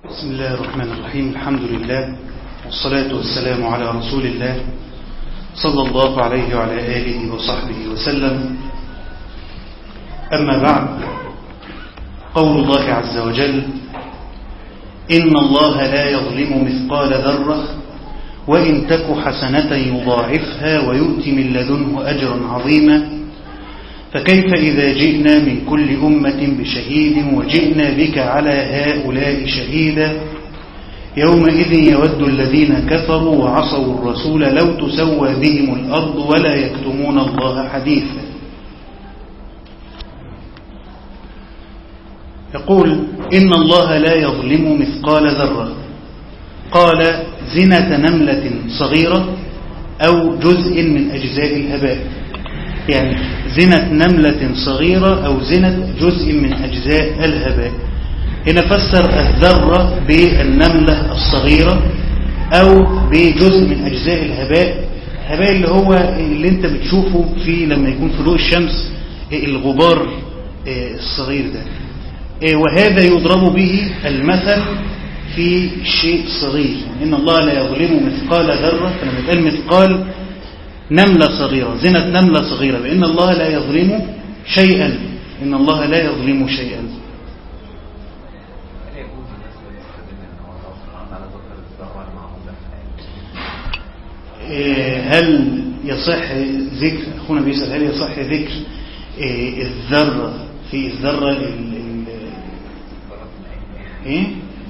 بسم الله الرحمن الرحيم الحمد لله والصلاة والسلام على رسول الله صلى الله عليه وعلى آله وصحبه وسلم أما بعد قول الله عز وجل إن الله لا يظلم مثقال ذرة وإن تك حسنة يضاعفها ويؤتي من لدنه أجرا عظيما فكيف إذا جئنا من كل أمة بشهيد وجئنا بك على هؤلاء شهيدا يومئذ يود الذين كفروا وعصوا الرسول لو تسوى بهم الأرض ولا يكتمون الله حديثا يقول إن الله لا يظلم مثقال ذرة قال زنة نملة صغيرة أو جزء من أجزاء الهباء يعني زنة نملة صغيرة أو زنة جزء من أجزاء الهباء هنا فسر الذرة بالنملة الصغيرة أو بجزء من أجزاء الهباء الهباء اللي هو اللي انت بتشوفه في لما يكون في ضوء الشمس الغبار الصغير ده وهذا يضرب به المثل في شيء صغير إن الله لا يظلم مثقال ذرة فلما يتقال مثقال نملة صغيرة زنة نملة صغيرة بأن الله لا يظلم شيئا إن الله لا يظلم شيئا هل يصح ذكر أخونا بيسأل هل يصح ذكر الذرة في الذرة ال ال ايه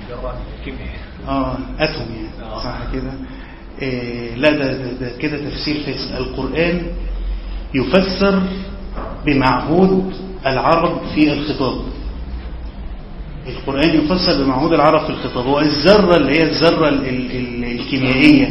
اه اتوم يعني صح كده إيه لا ده, ده, ده كده تفسير فاسد القرآن يفسر بمعهود العرب في الخطاب القرآن يفسر بمعهود العرب في الخطاب هو الذرة اللي هي الذرة ال ال ال الكيميائية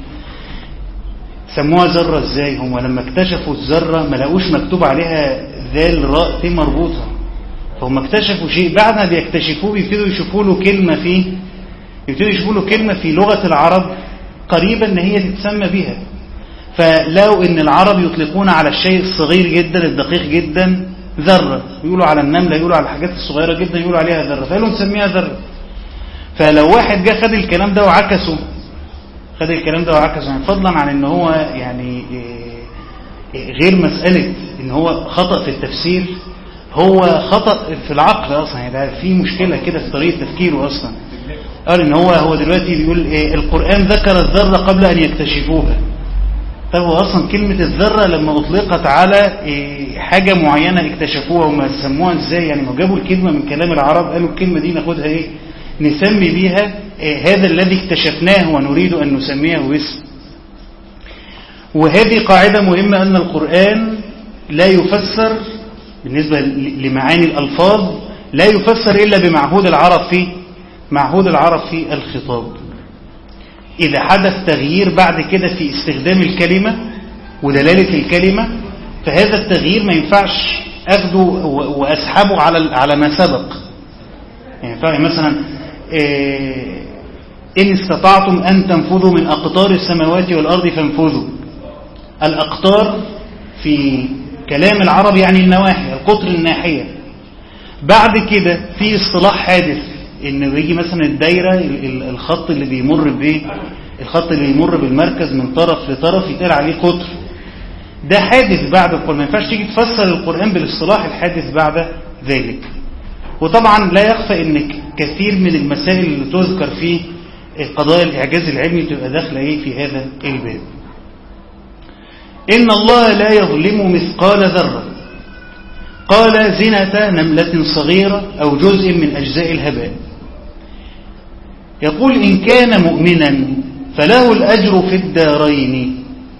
سموها ذرة ازاي هم لما اكتشفوا الذرة ما لقوش مكتوب عليها ذال راء ت مربوطة فهم اكتشفوا شيء بعد ما بيكتشفوه بيبتدوا يشوفوا له كلمة فيه يبتدوا يشوفوا له كلمة في لغة العرب قريبة ان هي تتسمى بها فلو ان العرب يطلقون على الشيء الصغير جدا الدقيق جدا ذرة يقولوا على النملة يقولوا على الحاجات الصغيرة جدا يقولوا عليها ذرة فقالوا نسميها ذرة فلو واحد جه خد الكلام ده وعكسه خد الكلام ده وعكسه يعني فضلا عن ان هو يعني غير مسألة ان هو خطأ في التفسير هو خطأ في العقل اصلا يعني ده في مشكلة كده في طريقة تفكيره اصلا قال ان هو هو دلوقتي بيقول إيه القرآن ذكر الذرة قبل ان يكتشفوها طب هو اصلا كلمة الذرة لما اطلقت على إيه حاجة معينة اكتشفوها وما سموها ازاي يعني ما جابوا الكلمة من كلام العرب قالوا الكلمة دي ناخدها ايه نسمي بيها إيه هذا الذي اكتشفناه ونريد ان نسميه باسم وهذه قاعدة مهمة ان القرآن لا يفسر بالنسبة لمعاني الالفاظ لا يفسر الا بمعهود العرب فيه معهود العرب في الخطاب إذا حدث تغيير بعد كده في استخدام الكلمة ودلالة الكلمة فهذا التغيير ما ينفعش أخده وأسحبه على على ما سبق يعني مثلا إن استطعتم أن تنفذوا من أقطار السماوات والأرض فانفذوا الأقطار في كلام العرب يعني النواحي القطر الناحية بعد كده في اصطلاح حادث ان بيجي مثلا الدايرة الخط اللي بيمر به الخط اللي بيمر بالمركز من طرف لطرف يتقال عليه قطر ده حادث بعد القرآن ما ينفعش تيجي تفسر القرآن بالاصطلاح الحادث بعد ذلك وطبعا لا يخفى ان كثير من المسائل اللي تذكر في قضايا الاعجاز العلمي تبقى داخله ايه في هذا الباب ان الله لا يظلم مثقال ذره قال زنة نملة صغيرة أو جزء من أجزاء الهباء يقول إن كان مؤمنا فله الأجر في الدارين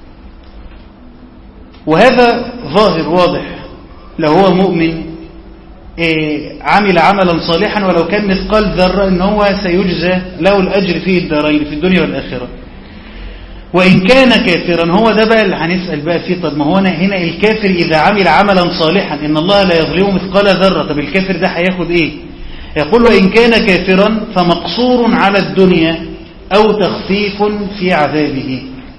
وهذا ظاهر واضح لو هو مؤمن إيه عمل عملا صالحا ولو كان مثقال ذرة إن هو سيجزى له الأجر في الدارين في الدنيا والآخرة وإن كان كافرا هو ده بقى اللي هنسأل بقى فيه طب ما هو هنا الكافر إذا عمل عملا صالحا إن الله لا يظلم مثقال ذرة طب الكافر ده هياخد إيه يقول وإن كان كافرا فمقصور على الدنيا أو تخفيف في عذابه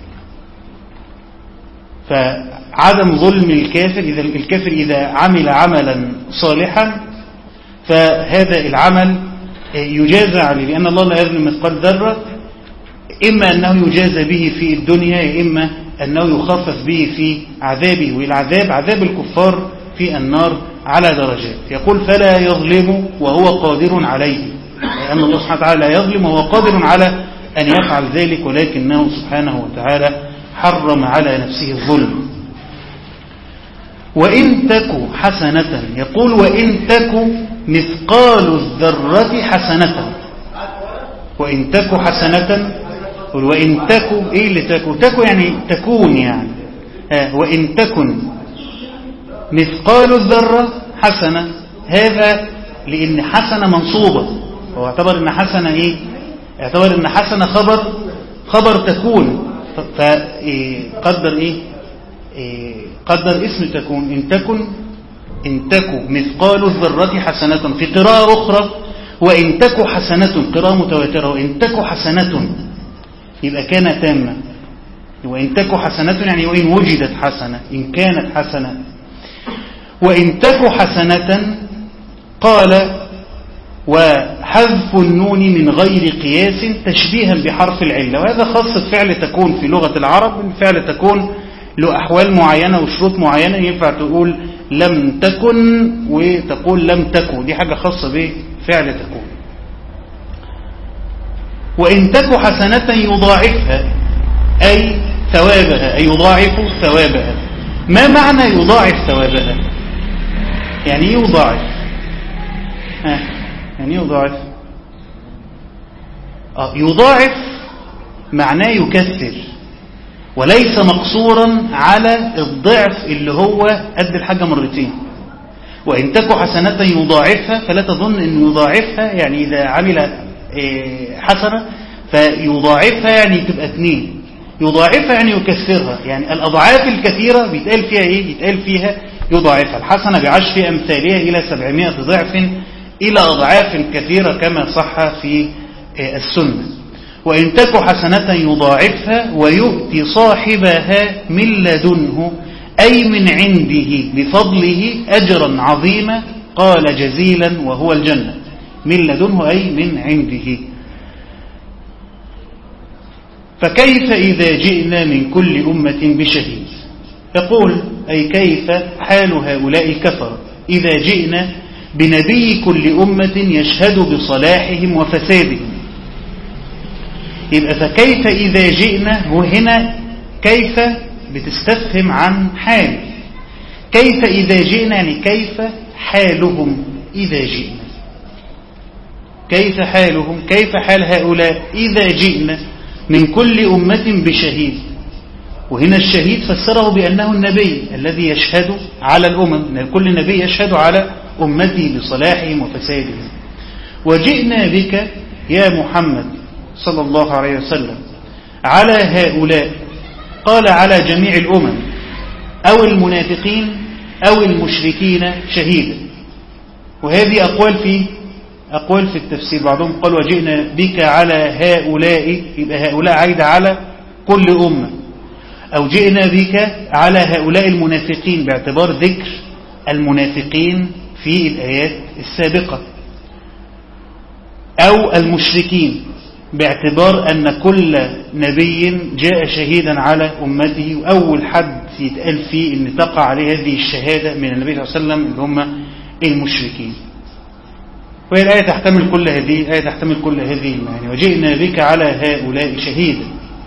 فعدم ظلم الكافر إذا الكافر إذا عمل عملا صالحا فهذا العمل يجازى عليه لأن الله لا يظلم مثقال ذرة إما أنه يجازى به في الدنيا إما أنه يخفف به في عذابه والعذاب عذاب الكفار في النار على درجات يقول فلا يظلم وهو قادر عليه لأن الله سبحانه وتعالى لا يظلم وهو قادر على أن يفعل ذلك ولكنه سبحانه وتعالى حرم على نفسه الظلم وإن تك حسنة يقول وإن تك مثقال الذرة حسنة وإن تك حسنة وإن تك إيه اللي تك تك يعني تكون يعني آه وإن تكن مثقال الذرة حسنة هذا لأن حسنة منصوبة هو اعتبر أن حسنة إيه اعتبر أن حسنة خبر خبر تكون فقدر إيه قدر اسم تكون إن تكن إن تك مثقال الذرة حسنة في قراءة أخرى وإن تك حسنة قراءة متواترة وإن تك حسنة يبقى كان تاما وإن تك حسنة يعني وإن وجدت حسنة إن كانت حسنة وإن تك حسنة قال وحذف النون من غير قياس تشبيها بحرف العلة وهذا خاص بفعل تكون في لغة العرب فعل تكون له أحوال معينة وشروط معينة ينفع تقول لم تكن وتقول لم تكن دي حاجة خاصة بفعل تكون وإن تك حسنة يضاعفها أي ثوابها أي يضاعف ثوابها ما معنى يضاعف ثوابها يعني يضاعف آه. يعني يضاعف آه. يضاعف معناه يكثر وليس مقصورا على الضعف اللي هو قد الحاجة مرتين وإن تك حسنة يضاعفها فلا تظن أن يضاعفها يعني إذا عمل حسنة فيضاعفها يعني تبقى اثنين يضاعفها يعني يكسرها يعني الأضعاف الكثيرة بيتقال فيها إيه يتقال فيها يضاعفها الحسنة بعشر أمثالها إلى سبعمائة ضعف إلى أضعاف كثيرة كما صح في السنة وإن تك حسنة يضاعفها ويؤتي صاحبها من لدنه أي من عنده بفضله أجرا عظيما قال جزيلا وهو الجنة من لدنه أي من عنده فكيف إذا جئنا من كل أمة بشهيد يقول أي كيف حال هؤلاء الكفر إذا جئنا بنبي كل أمة يشهد بصلاحهم وفسادهم يبقى فكيف إذا جئنا وهنا كيف بتستفهم عن حال كيف إذا جئنا يعني كيف حالهم إذا جئنا كيف حالهم كيف حال هؤلاء إذا جئنا من كل أمة بشهيد وهنا الشهيد فسره بأنه النبي الذي يشهد على الأمم كل نبي يشهد على أمته بصلاحهم وفسادهم وجئنا بك يا محمد صلى الله عليه وسلم على هؤلاء قال على جميع الأمم أو المنافقين أو المشركين شهيدا وهذه أقوال في أقوال في التفسير بعضهم قال وجئنا بك على هؤلاء يبقى هؤلاء عايدة على كل أمة أو جئنا بك على هؤلاء المنافقين باعتبار ذكر المنافقين في الآيات السابقة أو المشركين باعتبار أن كل نبي جاء شهيدا على أمته وأول حد يتقال فيه أن تقع عليه هذه الشهادة من النبي صلى الله عليه وسلم اللي هم المشركين وهي الآية تحتمل كل هذه الآية تحتمل كل هذه المعاني وجئنا بك على هؤلاء شهيدا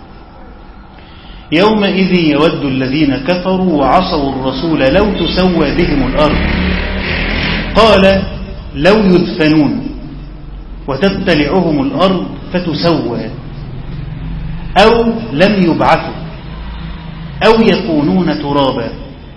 يومئذ يود الذين كفروا وعصوا الرسول لو تسوى بهم الأرض قال لو يدفنون وتبتلعهم الأرض فتسوى أو لم يبعثوا أو يكونون ترابا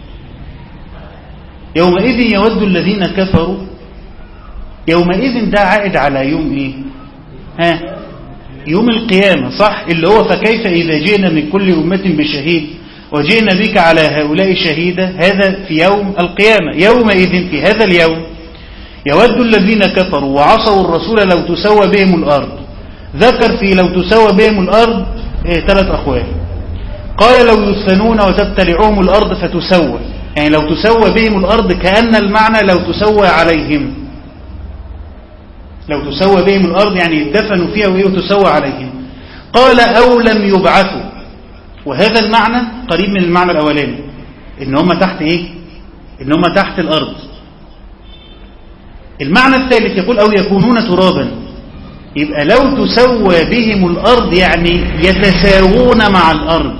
يومئذ يود الذين كفروا يومئذ ده عائد على يوم ايه ها يوم القيامة صح اللي هو فكيف إذا جئنا من كل أمة بشهيد وجئنا بك على هؤلاء شهيدا هذا في يوم القيامة يومئذ في هذا اليوم يود الذين كفروا وعصوا الرسول لو تسوى بهم الأرض ذكر في لو تسوى بهم الأرض إيه ثلاث أخوات قال لو يثنون وتبتلعهم الأرض فتسوى يعني لو تسوى بهم الأرض كأن المعنى لو تسوى عليهم لو تسوى بهم الأرض يعني يدفنوا فيها وإيه وتسوى عليهم قال أو لم يبعثوا وهذا المعنى قريب من المعنى الأولاني إن هم تحت إيه إن هم تحت الأرض المعنى الثالث يقول أو يكونون ترابا يبقى لو تسوى بهم الأرض يعني يتساوون مع الأرض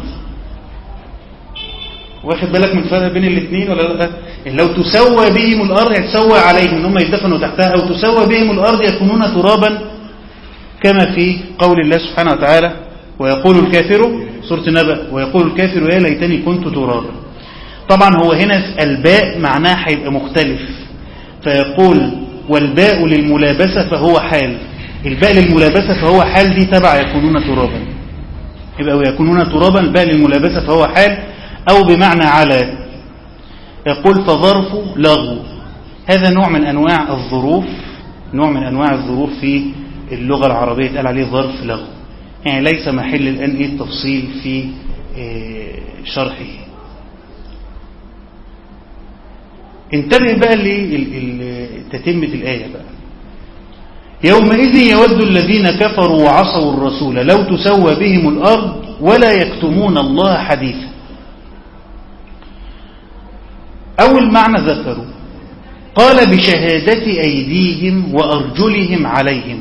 واخد بالك من الفرق بين الاثنين ولا لا لو تسوى بهم الأرض يتسوى عليهم ان هم يدفنوا تحتها أو تسوى بهم الأرض يكونون ترابا كما في قول الله سبحانه وتعالى ويقول الكافر سورة النبأ ويقول الكافر يا ليتني كنت ترابا طبعا هو هنا الباء معناه هيبقى مختلف فيقول والباء للملابسة فهو حال الباء للملابسة فهو حال دي تبع يكونون ترابا يبقى ويكونون ترابا الباء للملابسة فهو حال أو بمعنى على يقول فظرف لغو هذا نوع من أنواع الظروف نوع من أنواع الظروف في اللغة العربية قال عليه ظرف لغو يعني ليس محل الآن إيه التفصيل في شرحه انتبه بقى لتتمة الآية بقى يومئذ يود الذين كفروا وعصوا الرسول لو تسوى بهم الأرض ولا يكتمون الله حديثا أول معنى ذكروا قال بشهادة أيديهم وأرجلهم عليهم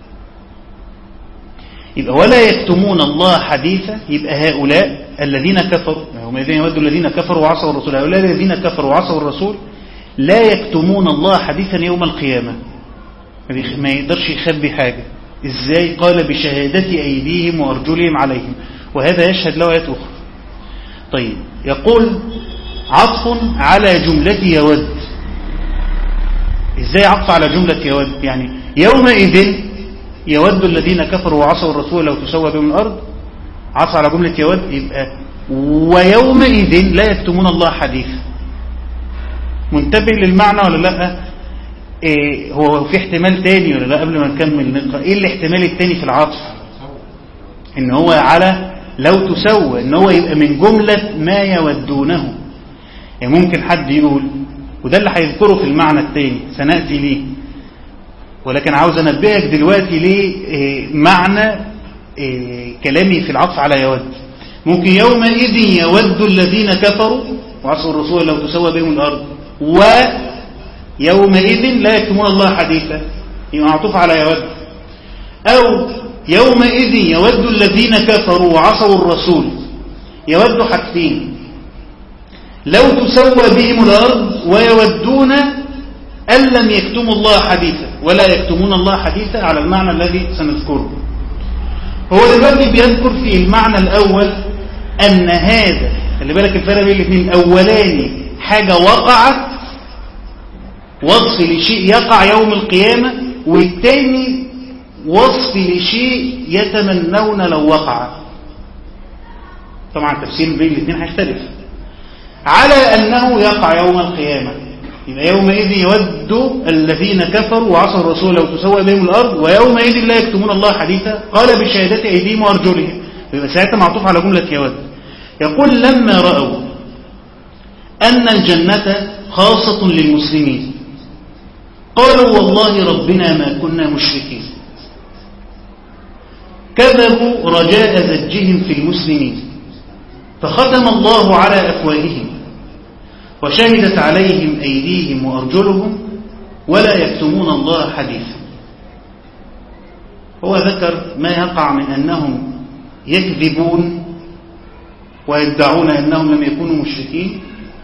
يبقى ولا يكتمون الله حديثا يبقى هؤلاء الذين كفروا يومئذ يود الذين كفروا وعصوا الرسول هؤلاء الذين كفروا وعصوا الرسول لا يكتمون الله حديثا يوم القيامة ما يقدرش يخبي حاجة ازاي قال بشهادة أيديهم وأرجلهم عليهم وهذا يشهد له آيات أخرى طيب يقول عطف على جملة يود ازاي عطف على جملة يود يعني يومئذ يود الذين كفروا وعصوا الرسول لو تسوى بهم الأرض عطف على جملة يود يبقى ويومئذ لا يكتمون الله حديثا منتبه للمعنى ولا لا إيه هو في احتمال تاني ولا لا قبل ما نكمل نقرأ ايه الاحتمال التاني في العطف ان هو على لو تسوى ان هو يبقى من جملة ما يودونه يعني ممكن حد يقول وده اللي هيذكره في المعنى التاني سنأتي ليه ولكن عاوز انبهك دلوقتي لمعنى كلامي في العطف على يود ممكن يومئذ يود الذين كفروا وعصوا الرسول لو تسوى بهم الأرض ويومئذ لا يكتمون الله حديثا يبقى معطوف على يود أو يومئذ يود الذين كفروا وعصوا الرسول يود حاجتين لو تسوى بهم الأرض ويودون أن لم يكتموا الله حديثا ولا يكتمون الله حديثا على المعنى الذي سنذكره هو دلوقتي بيذكر في المعنى الأول أن هذا خلي بالك الفرق بين الاثنين الأولاني حاجة وقعت وصف لشيء يقع يوم القيامة والتاني وصف لشيء يتمنون لو وقع طبعا التفسير بين الاثنين هيختلف على أنه يقع يوم القيامة يبقى يومئذ يود الذين كفروا وعصوا الرسول لو تسوى بهم الأرض ويومئذ لا يكتمون الله حديثا قال بشهادة أيديهم وأرجلهم يبقى ساعتها معطوف على جملة يود يقول لما رأوا أن الجنة خاصة للمسلمين قالوا والله ربنا ما كنا مشركين كذبوا رجاء زجهم في المسلمين فختم الله على أفواههم وشهدت عليهم أيديهم وأرجلهم ولا يكتمون الله حديثا هو ذكر ما يقع من أنهم يكذبون ويدعون أنهم لم يكونوا مشركين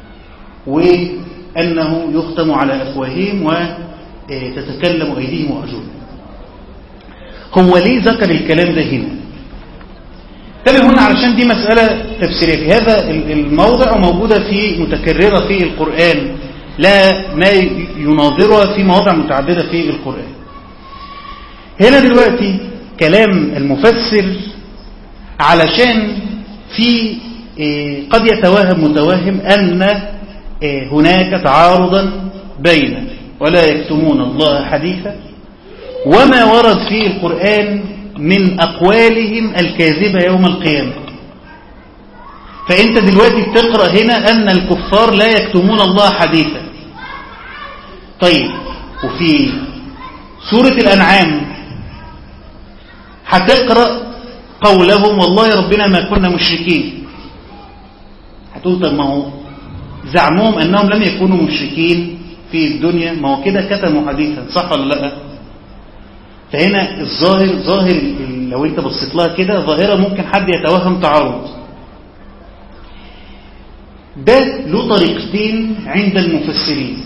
وأنه يختم على أفواههم وتتكلم أيديهم وأرجلهم هو ليه ذكر الكلام ده هنا انتبه هنا علشان دي مسألة تفسيرية في هذا الموضع وموجودة في متكررة في القرآن لا ما يناظرها في مواضع متعددة في القرآن هنا دلوقتي كلام المفسر علشان في قد يتوهم متوهم أن هناك تعارضا بين ولا يكتمون الله حديثا وما ورد في القرآن من أقوالهم الكاذبة يوم القيامة فأنت دلوقتي بتقرأ هنا أن الكفار لا يكتمون الله حديثا طيب وفي سورة الأنعام هتقرأ قولهم والله ربنا ما كنا مشركين هتقول طب ما هو زعمهم أنهم لم يكونوا مشركين في الدنيا ما هو كده كتموا حديثا صح ولا لا فهنا الظاهر ظاهر لو انت بصيت لها كده ظاهرة ممكن حد يتوهم تعارض ده له طريقتين عند المفسرين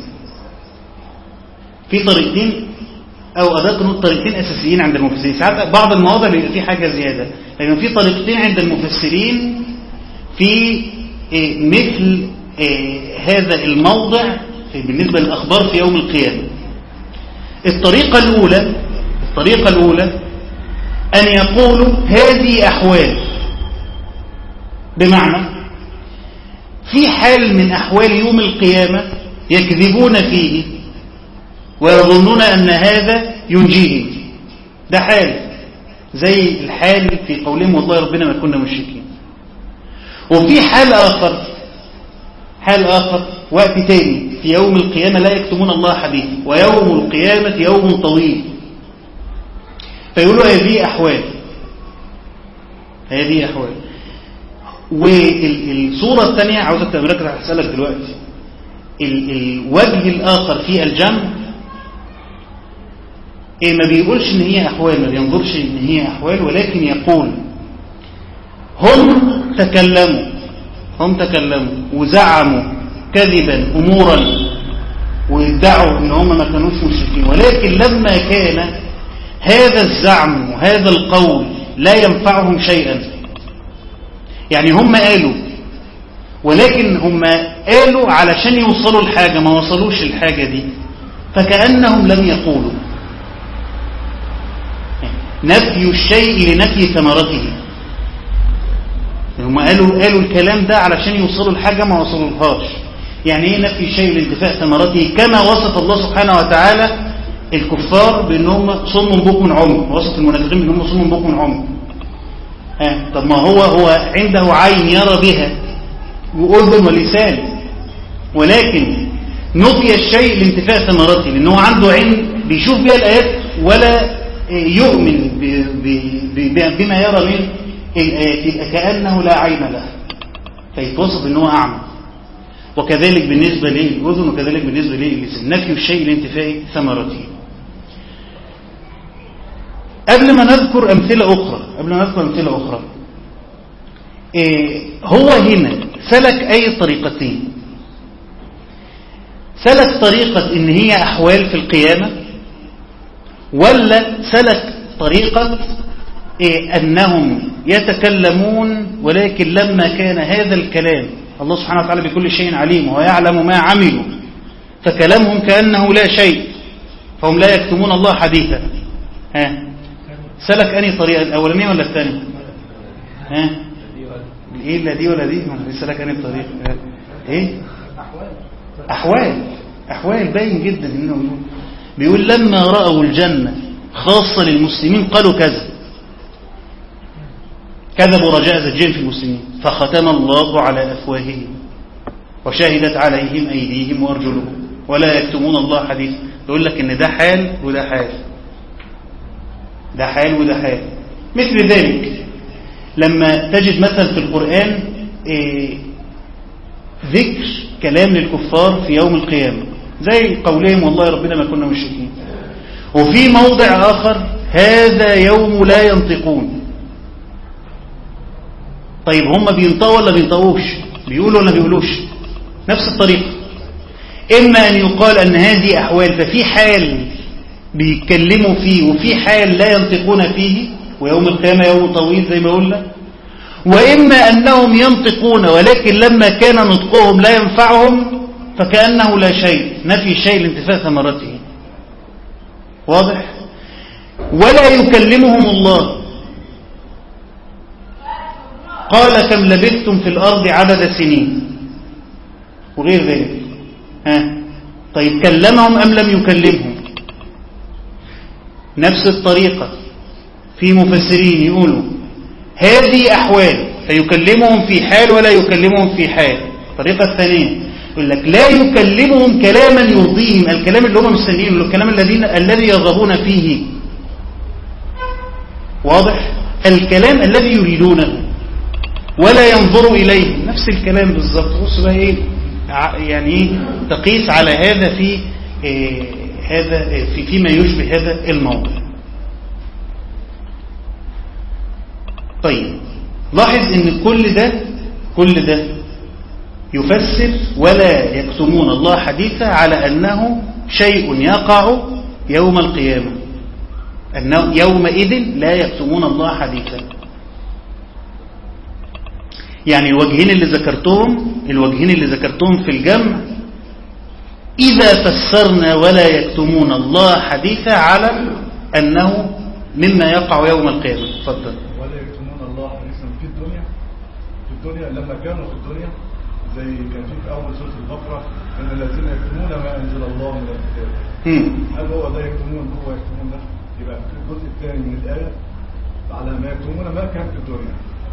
في طريقتين او ادق نقول طريقتين اساسيين عند المفسرين ساعات بعض المواضع بيبقى في حاجه زياده لكن في طريقتين عند المفسرين في مثل هذا الموضع بالنسبه للاخبار في يوم القيامه الطريقه الاولى الطريقه الاولى ان يقولوا هذه احوال بمعنى في حال من احوال يوم القيامه يكذبون فيه ويظنون أن هذا ينجيهم ده حال زي الحال في قولهم والله ربنا ما كنا مشركين وفي حال آخر حال آخر وقت تاني في يوم القيامة لا يكتمون الله حديثا ويوم القيامة يوم طويل فيقولوا هذه أحوال هذه أحوال والصورة الثانية عاوز أتبرك راح أسألك دلوقتي الوجه الآخر في الجمع إيه ما بيقولش ان هي احوال ما بينظرش ان هي احوال ولكن يقول هم تكلموا هم تكلموا وزعموا كذبا امورا وادعوا ان هم ما كانوش مشركين ولكن لما كان هذا الزعم وهذا القول لا ينفعهم شيئا يعني هم قالوا ولكن هم قالوا علشان يوصلوا الحاجة ما وصلوش الحاجة دي فكأنهم لم يقولوا نفي الشيء لنفي ثمرته هم قالوا قالوا الكلام ده علشان يوصلوا الحاجة ما وصلوهاش يعني ايه نفي الشيء لانتفاء ثمرته كما وصف الله سبحانه وتعالى الكفار بانهم صم بكم عمي وصف المنافقين بانهم صم بكم عمي ها طب ما هو هو عنده عين يرى بها واذن ولسان ولكن نفي الشيء لانتفاء ثمرته لانه عنده عين بيشوف بها الايات ولا يؤمن بما يرى من الآيات يبقى كأنه لا عين له فيتوصف أنه أعمى وكذلك بالنسبة للأذن وكذلك بالنسبة للسن نفي الشيء لانتفاء ثمرته قبل ما نذكر أمثلة أخرى قبل ما نذكر أمثلة أخرى إيه هو هنا سلك أي طريقتين سلك طريقة إن هي أحوال في القيامة ولا سلك طريقة إيه أنهم يتكلمون ولكن لما كان هذا الكلام الله سبحانه وتعالى بكل شيء عليم ويعلم ما عملوا فكلامهم كأنه لا شيء فهم لا يكتمون الله حديثا ها سلك أني طريقة الأولانية ولا الثانية ها ايه لا دي ولا دي سلك أني طريقة ايه أحوال أحوال باين جدا إنه بيقول لما رأوا الجنة خاصة للمسلمين قالوا كذا كذبوا رجاء زجين في المسلمين فختم الله على أفواههم وشهدت عليهم أيديهم وأرجلهم ولا يكتمون الله حديثا يقول لك إن ده حال وده حال ده حال وده حال مثل ذلك لما تجد مثلا في القرآن إيه ذكر كلام للكفار في يوم القيامة زي قولهم والله ربنا ما كنا مشركين وفي موضع آخر هذا يوم لا ينطقون طيب هم بينطقوا ولا بينطقوش بيقولوا ولا بيقولوش نفس الطريقة إما أن يقال أن هذه أحوال ففي حال بيتكلموا فيه وفي حال لا ينطقون فيه ويوم القيامة يوم طويل زي ما قلنا وإما أنهم ينطقون ولكن لما كان نطقهم لا ينفعهم فكأنه لا شيء نفي شيء لانتفاء ثمرته واضح ولا يكلمهم الله قال كم لبثتم في الأرض عدد سنين وغير ذلك ها طيب كلمهم أم لم يكلمهم نفس الطريقة في مفسرين يقولوا هذه أحوال فيكلمهم في حال ولا يكلمهم في حال الطريقة الثانية يقول لك لا يكلمهم كلاما يرضيهم الكلام اللي هم مستنيين الكلام الذين الذي يرغبون فيه واضح الكلام الذي يريدونه ولا ينظر إليه نفس الكلام بالظبط بص بقى ايه يعني ايه تقيس على هذا في إيه هذا في فيما يشبه هذا الموضوع طيب لاحظ ان كل ده كل ده يفسر ولا يكتمون الله حديثا على أنه شيء يقع يوم القيامة أنه يومئذ لا يكتمون الله حديثا يعني الوجهين اللي ذكرتهم الوجهين اللي ذكرتهم في الجمع إذا فسرنا ولا يكتمون الله حديثا على أنه مما يقع يوم القيامة تفضل ولا يكتمون الله حديثا في الدنيا في الدنيا لما كانوا في الدنيا زي كان في في اول سوره البقره ان الذين يكتمون ما انزل الله من الكتاب مم. هل هو ده يكتمون هو يكتمون ده يبقى في الجزء الثاني من الايه على ما يكتمون ما كان في الدنيا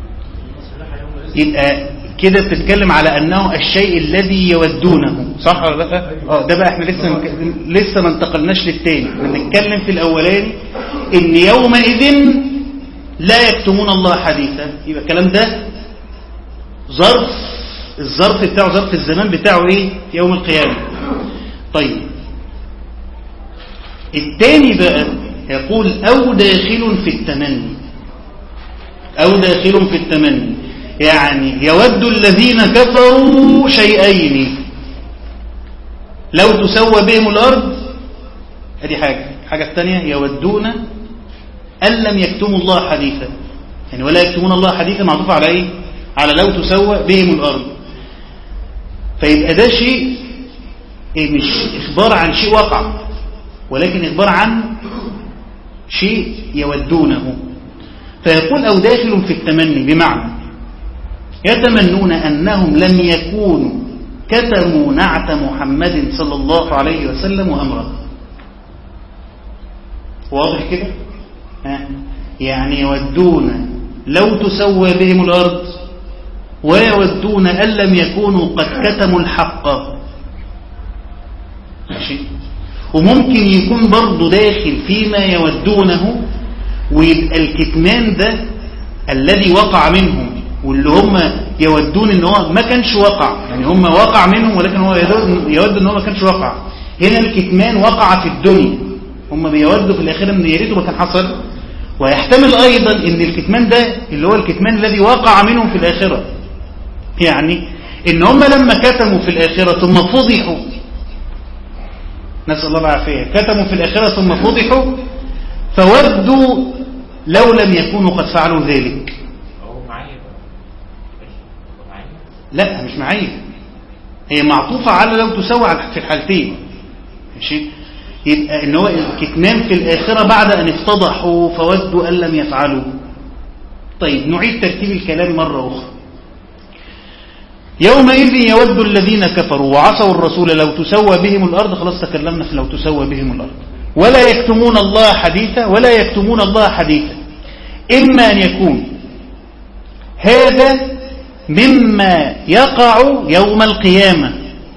يبقى كده بتتكلم على أنه الشيء الذي يودونه صح ولا لا اه ده بقى احنا لسه مك... لسه ما انتقلناش للتاني بنتكلم في الأولاني إن يومئذ لا يكتمون الله حديثا يبقى الكلام ده ظرف الظرف بتاعه ظرف الزمان بتاعه ايه في يوم القيامة طيب التاني بقى يقول أو داخل في التمني أو داخل في التمني يعني يود الذين كفروا شيئين لو تسوى بهم الأرض هذه حاجة حاجة الثانية يودون أن لم يكتموا الله حديثا يعني ولا يكتمون الله حديثا معطوف على إيه على لو تسوى بهم الأرض فيبقى ده شيء إيه مش إخبار عن شيء وقع ولكن إخبار عن شيء يودونه فيقول أو داخل في التمني بمعنى يتمنون أنهم لم يكونوا كتموا نعت محمد صلى الله عليه وسلم وأمره واضح كده ها؟ يعني يودون لو تسوى بهم الأرض ويودون أن لم يكونوا قد كتموا الحق ماشي وممكن يكون برضه داخل فيما يودونه ويبقى الكتمان ده الذي وقع منهم واللي هم يودون ان هو ما كانش وقع يعني هم وقع منهم ولكن هو يود ان هو ما كانش وقع هنا الكتمان وقع في الدنيا هم بيودوا في الاخير ان يا ريته ما كان حصل ويحتمل ايضا ان الكتمان ده اللي هو الكتمان الذي وقع منهم في الاخره يعني ان هم لما كتموا في الاخره ثم فضحوا نسال الله العافيه كتموا في الاخره ثم فضحوا فودوا لو لم يكونوا قد فعلوا ذلك هو معايا بقى هو معايا لا مش معايا هي معطوفة على لو تسوى على- في الحالتين ماشي يبقى ان هو الكتمان في الآخرة بعد أن افتضحوا فودوا أن لم يفعلوا طيب نعيد ترتيب الكلام مرة أخرى يومئذ يود الذين كفروا وعصوا الرسول لو تسوى بهم الأرض خلاص تكلمنا في لو تسوى بهم الأرض ولا يكتمون الله حديثا ولا يكتمون الله حديثا إما أن يكون هذا مما يقع يوم القيامة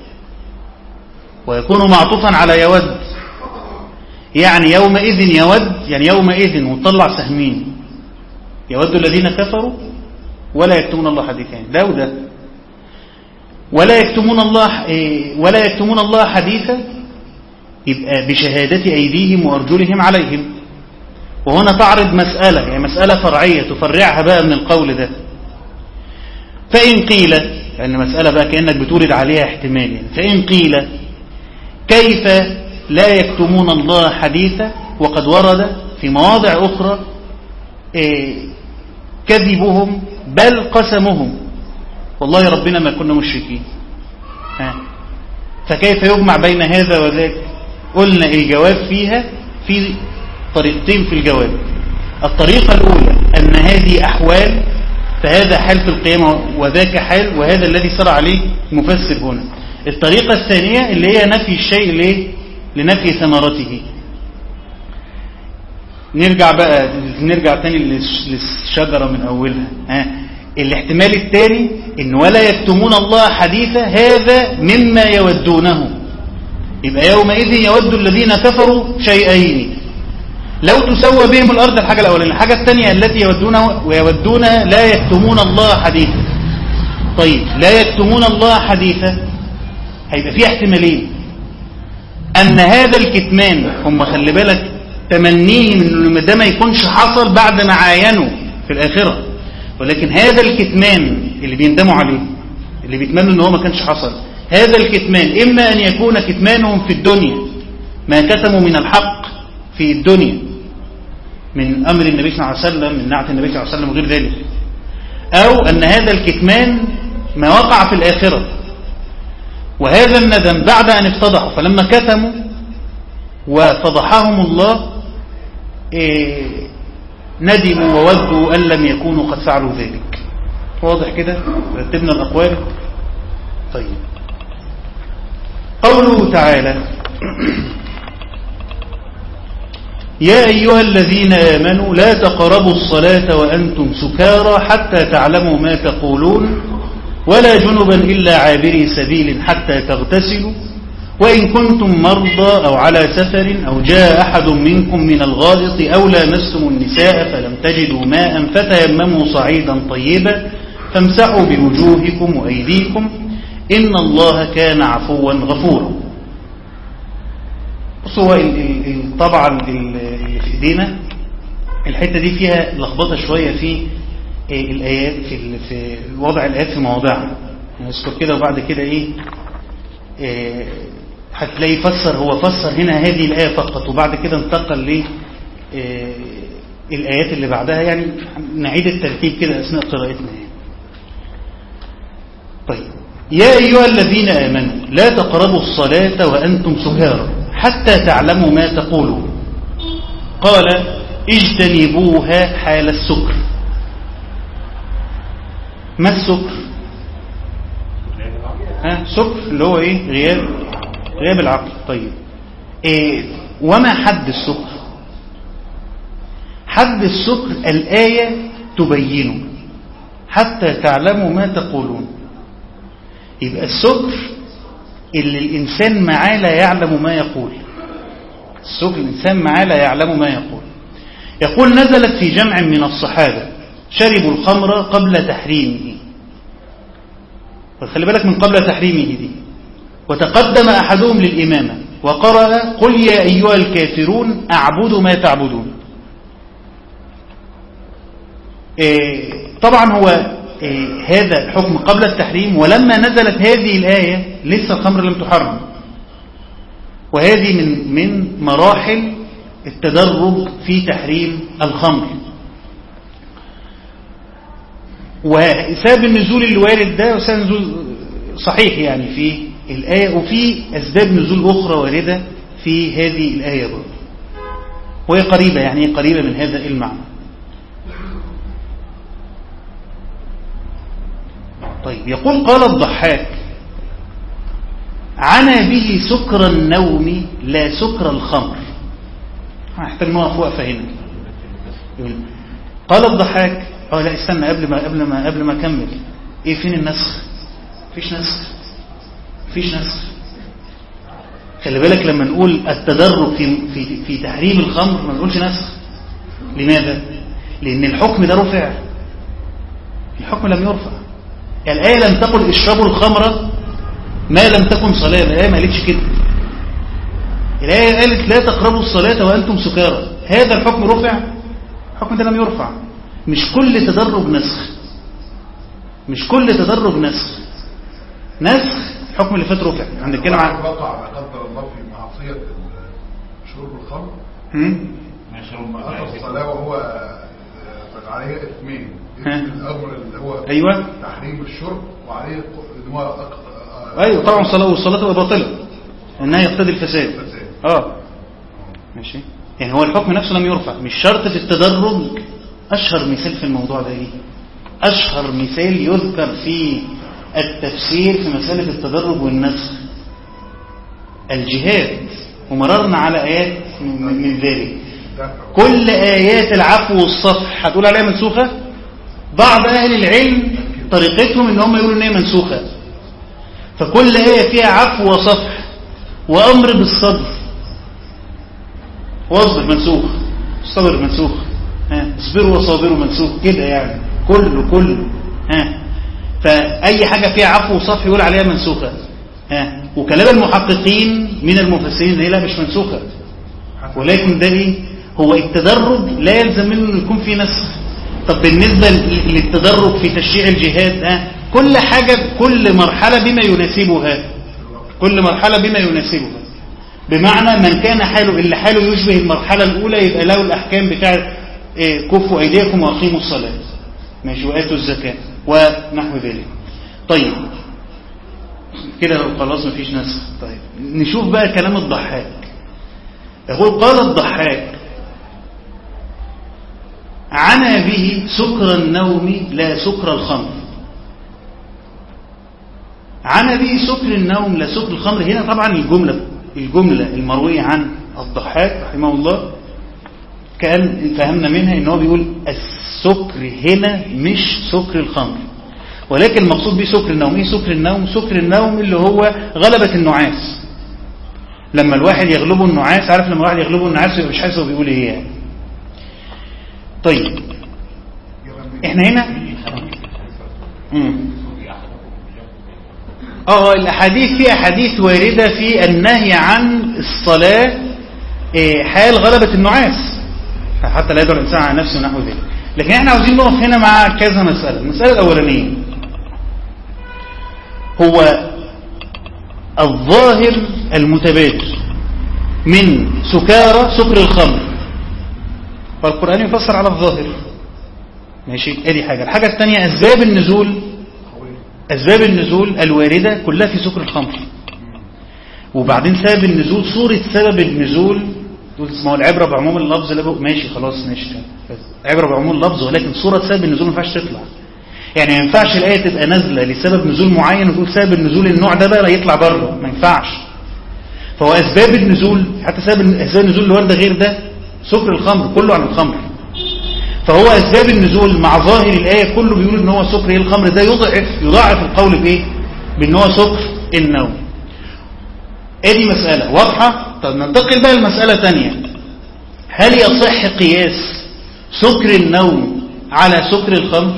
ويكون معطوفا على يود يعني يومئذ يود يعني يومئذ وطلع سهمين يود الذين كفروا ولا يكتمون الله حديثا يعني ده وده ولا يكتمون الله إيه، ولا يكتمون الله حديثا يبقى بشهادة أيديهم وأرجلهم عليهم وهنا تعرض مسألة يعني مسألة فرعية تفرعها بقى من القول ده فإن قيل لأن مسألة بقى كأنك بتورد عليها احتمال يعني فإن قيل كيف لا يكتمون الله حديثا وقد ورد في مواضع أخرى إيه، كذبهم بل قسمهم والله ربنا ما كنا مشركين ها. فكيف يجمع بين هذا وذاك قلنا الجواب فيها في طريقتين في الجواب الطريقة الأولى أن هذه أحوال فهذا حال في القيامة وذاك حال وهذا الذي سرع عليه المفسر هنا الطريقة الثانية اللي هي نفي الشيء ليه؟ لنفي ثمرته نرجع بقى نرجع تاني للش- للشجرة من أولها ها الاحتمال الثاني ان ولا يكتمون الله حديثا هذا مما يودونه يبقى يومئذ يود الذين كفروا شيئين لو تسوى بهم الأرض الحاجة الأولانية الحاجة الثانية التي يودونه ويودون لا يكتمون الله حديثا طيب لا يكتمون الله حديثا هيبقى في احتمالين أن هذا الكتمان هم خلي بالك تمنيهم أنه ده ما يكونش حصل بعد ما عاينوا في الآخرة ولكن هذا الكتمان اللي بيندموا عليه اللي بيتمنوا أنه هو ما كانش حصل هذا الكتمان إما أن يكون كتمانهم في الدنيا ما كتموا من الحق في الدنيا من أمر النبي صلى الله عليه وسلم من نعت النبي صلى الله عليه وسلم وغير ذلك أو أن هذا الكتمان ما وقع في الآخرة وهذا الندم بعد أن افتضحوا فلما كتموا وفضحهم الله إيه ندموا وودوا أن لم يكونوا قد فعلوا ذلك واضح كده رتبنا الأقوال طيب قوله تعالى يا أيها الذين آمنوا لا تقربوا الصلاة وأنتم سكارى حتى تعلموا ما تقولون ولا جنبا إلا عابري سبيل حتى تغتسلوا وإن كنتم مرضى أو على سفر أو جاء أحد منكم من الغائط أو لامستم النساء فلم تجدوا ماء فتيمموا صعيدا طيبا فامسحوا بوجوهكم وأيديكم إن الله كان عفوا غفورا بصوا هو طبعا اللي في ايدينا الحته دي فيها لخبطه شويه في الايات في في وضع الايات في مواضعها نذكر كده وبعد كده ايه هتلاقي فسر هو فسر هنا هذه الايه فقط وبعد كده انتقل ل الايات اللي بعدها يعني نعيد الترتيب كده اثناء قراءتنا يعني. طيب يا ايها الذين امنوا لا تقربوا الصلاه وانتم سكارى حتى تعلموا ما تقولون قال اجتنبوها حال السكر ما السكر ها سكر اللي هو ايه غياب غياب العقل طيب إيه وما حد السكر حد السكر الآية تبينه حتى تعلموا ما تقولون يبقى السكر اللي الإنسان معاه لا يعلم ما يقول السكر الإنسان معاه لا يعلم ما يقول يقول نزلت في جمع من الصحابة شربوا الخمر قبل تحريمه وخلي بالك من قبل تحريمه دي وتقدم أحدهم للإمامة وقرأ قل يا أيها الكافرون أعبد ما تعبدون إيه طبعا هو إيه هذا الحكم قبل التحريم ولما نزلت هذه الآية لسه الخمر لم تحرم وهذه من من مراحل التدرج في تحريم الخمر وسبب النزول اللي وارد ده وسبب نزول صحيح يعني في الآية وفي أسباب نزول أخرى واردة في هذه الآية برضه وهي قريبة يعني قريبة من هذا المعنى طيب يقول قال الضحاك عنا به سكر النوم لا سكر الخمر هنحتاج نقف وقفه هنا قال الضحاك اه لا استنى قبل ما قبل ما قبل ما اكمل ايه فين النسخ مفيش نسخ مفيش نسخ خلي بالك لما نقول التدرج في في في تحريم الخمر ما نقولش نسخ لماذا لان الحكم ده رفع الحكم لم يرفع الآية لم تقل اشربوا الخمر ما لم تكن صلاة الآية ما قالتش كده الآية قالت لا تقربوا الصلاة وأنتم سكارى هذا الحكم رفع الحكم ده لم يرفع مش كل تدرج نسخ مش كل تدرج نسخ نسخ الحكم اللي فات رفع عند الكلام عن وقع لا قدر الله في معصية شرب الخمر ما شاء ثم الله أتى الصلاة وهو فعليه إثمين ها. الأمر اللي هو أيوة. تحريم الشرب وعليه إن هو أق- ايوه طبعا الصلاه والصلاه تبقى باطله انها يقتضي الفساد الفساد. اه ماشي يعني هو الحكم نفسه لم يرفع مش شرط في التدرج اشهر مثال في الموضوع ده ايه اشهر مثال يذكر في التفسير في مساله التدرج والنسخ الجهاد ومررنا على ايات من من ذلك دفع. كل ايات العفو والصفح هتقول عليها منسوخه بعض أهل العلم طريقتهم ان هم يقولوا ان هي منسوخة فكل آية فيها عفو وصفح وأمر بالصبر واصبر منسوخ الصبر منسوخ ها اصبروا وصابروا منسوخ كده يعني كله كله ها فأي حاجة فيها عفو وصفح يقول عليها منسوخة ها وكلام المحققين من المفسرين هي لا مش منسوخة ولكن ده ايه هو التدرج لا يلزم منه انه يكون في نسخ طب بالنسبة للتدرج في تشريع الجهاد ها كل حاجة كل مرحلة بما يناسبها كل مرحلة بما يناسبها بمعنى من كان حاله اللي حاله يشبه المرحلة الأولى يبقى له الأحكام بتاع إيه، كفوا أيديكم وأقيموا الصلاة ماشي وآتوا الزكاة ونحو ذلك طيب كده خلاص مفيش نسخ طيب نشوف بقى كلام الضحاك يقول قال الضحاك عنا به سكر النوم لا سكر الخمر عنا به سكر النوم لا سكر الخمر هنا طبعا الجملة الجملة المروية عن الضحاك رحمه الله كان فهمنا منها ان هو بيقول السكر هنا مش سكر الخمر ولكن المقصود به سكر النوم ايه سكر النوم سكر النوم اللي هو غلبة النعاس لما الواحد يغلبه النعاس عارف لما الواحد يغلبه النعاس يبقى مش حاسس هو بيقول ايه يعني طيب احنا هنا مم. اه الاحاديث في احاديث واردة في النهي عن الصلاة إيه، حال غلبة النعاس حتى لا يدعو الانسان على نفسه ونحو ذلك لكن احنا عاوزين نقف هنا مع كذا مسألة المسألة الاولانية هو الظاهر المتبادر من سكارى سكر الخمر فالقرآن يفسر على الظاهر ماشي ادي حاجة الحاجة الثانية أسباب النزول أسباب النزول الواردة كلها في سكر الخمر وبعدين سبب النزول صورة سبب النزول تقول اسمه العبرة بعموم اللفظ لا بقى ماشي خلاص ماشي عبرة بعموم اللفظ ولكن صورة سبب النزول ما ينفعش تطلع يعني ما ينفعش الآية تبقى نازلة لسبب نزول معين وتقول سبب النزول النوع ده بقى يطلع بره ما ينفعش فهو أسباب النزول حتى سبب أسباب النزول اللي وارده غير ده سكر الخمر كله عن الخمر فهو أسباب النزول مع ظاهر الآية كله بيقول ان هو سكر ايه الخمر ده يضعف يضاعف القول بإيه بأن هو سكر النوم ادي مسألة واضحة طب ننتقل بقى لمسألة تانية هل يصح قياس سكر النوم على سكر الخمر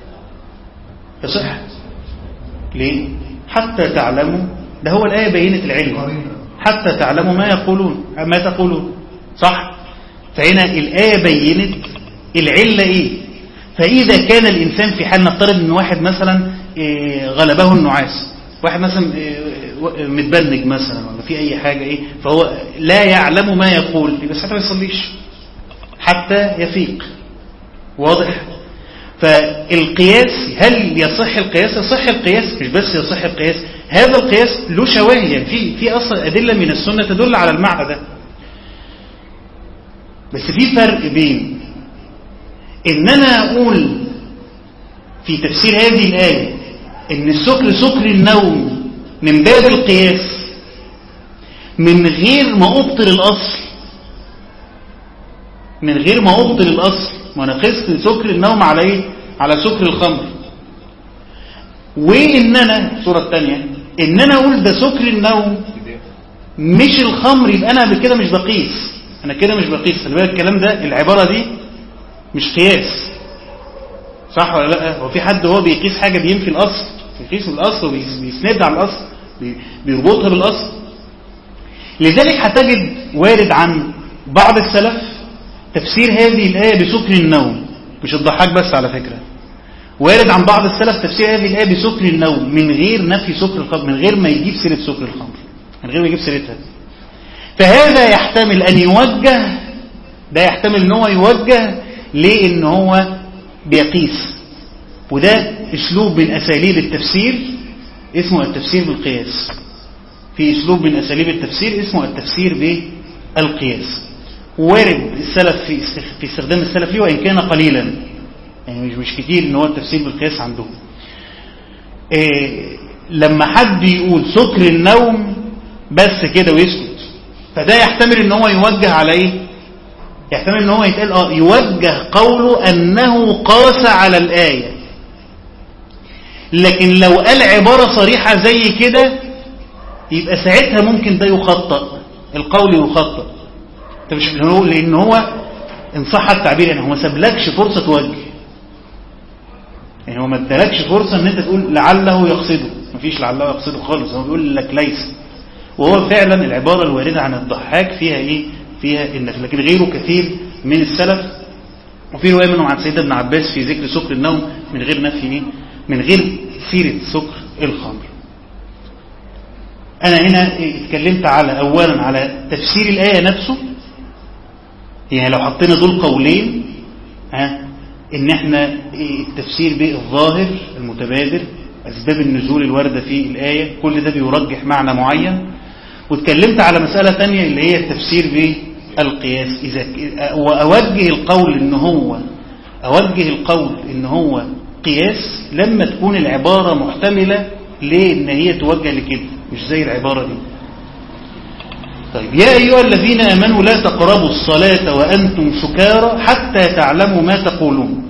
يصح ليه حتى تعلموا ده هو الآية بينت العلم حتى تعلموا ما يقولون ما تقولون صح فهنا الآية بينت العلة ايه فإذا كان الإنسان في حال نفترض ان واحد مثلا إيه، غلبه النعاس واحد مثلا إيه، متبنج مثلا ولا في أي حاجة ايه فهو لا يعلم ما يقول يبقى ساعتها ما يصليش حتى يفيق واضح فالقياس هل يصح القياس يصح القياس مش بس يصح القياس هذا القياس له شواهد يعني في في اصلا ادله من السنه تدل على المعنى ده بس في فرق بين ان انا اقول في تفسير هذه الايه ان السكر سكر النوم من باب القياس من غير ما ابطل الاصل من غير ما ابطل الاصل ما انا قست سكر النوم على ايه على سكر الخمر وان انا الصوره الثانيه ان انا اقول ده سكر النوم مش الخمر يبقى انا بكده مش بقيس انا كده مش بقيس خلي بالك الكلام ده العباره دي مش قياس صح ولا لا هو في حد هو بيقيس حاجه بينفي الاصل بيقيس الاصل وبيسند على الاصل بي- بيربطها بالاصل لذلك هتجد وارد عن بعض السلف تفسير هذه الآية بسكر النوم مش الضحاك بس على فكرة وارد عن بعض السلف تفسير هذه الآية بسكر النوم من غير نفي سكر الخمر من غير ما يجيب سيرة سكر الخمر من غير ما يجيب سيرتها فهذا يحتمل أن يوجه ده يحتمل ان هو يوجه لأن هو بيقيس وده اسلوب من اساليب التفسير اسمه التفسير بالقياس في اسلوب من اساليب التفسير اسمه التفسير بالقياس وارد السلف في استخ- في استخدام السلف ليه وان كان قليلا يعني مش مش كتير ان هو التفسير بالقياس عندهم إيه لما حد يقول سكر النوم بس كده ويسكت فده يحتمل ان هو يوجه على ايه يحتمل ان هو يتقال اه يوجه قوله انه قاس على الآية لكن لو قال عبارة صريحة زي كده يبقى ساعتها ممكن ده يخطأ القول يخطأ انت مش لان هو ان صح التعبير يعني هو ما سابلكش فرصة توجه يعني هو ما ادالكش فرصة ان انت تقول لعله يقصده مفيش لعله يقصده خالص هو بيقول لك ليس وهو فعلا العبارة الواردة عن الضحاك فيها ايه فيها النفي لكن غيره كثير من السلف وفي رواية منهم عن سيدنا ابن عباس في ذكر سكر النوم من غير نفي ايه من غير سيرة سكر الخمر انا هنا اتكلمت على اولا على تفسير الآية نفسه يعني لو حطينا دول قولين ها ان احنا التفسير بالظاهر المتبادر اسباب النزول الواردة في الآية كل ده بيرجح معنى معين واتكلمت على مسألة تانية اللي هي التفسير بالقياس إذا وأوجه القول ان هو أوجه القول ان هو قياس لما تكون العبارة محتملة ليه ان هي توجه لكده مش زي العبارة دي طيب يا أيها الذين آمنوا لا تقربوا الصلاة وأنتم سكارى حتى تعلموا ما تقولون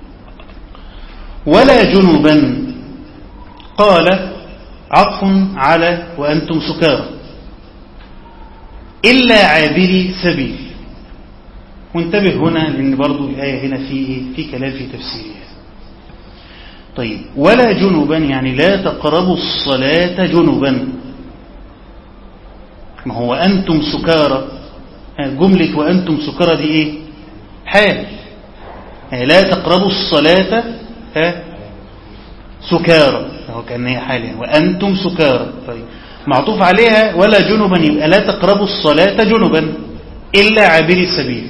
ولا جنبا قال عطف على وأنتم سكارى إلا عابري سبيل وانتبه هنا لأن برضو الآية هنا في في كلام في تفسيرها طيب ولا جنبا يعني لا تقربوا الصلاة جنبا ما هو أنتم سكارى جملة وأنتم سكارى دي إيه حال لا تقربوا الصلاة سكارى هو كان هي حال يعني وأنتم سكارى طيب معطوف عليها ولا جنبا يبقى لا تقربوا الصلاة جنبا إلا عابري السبيل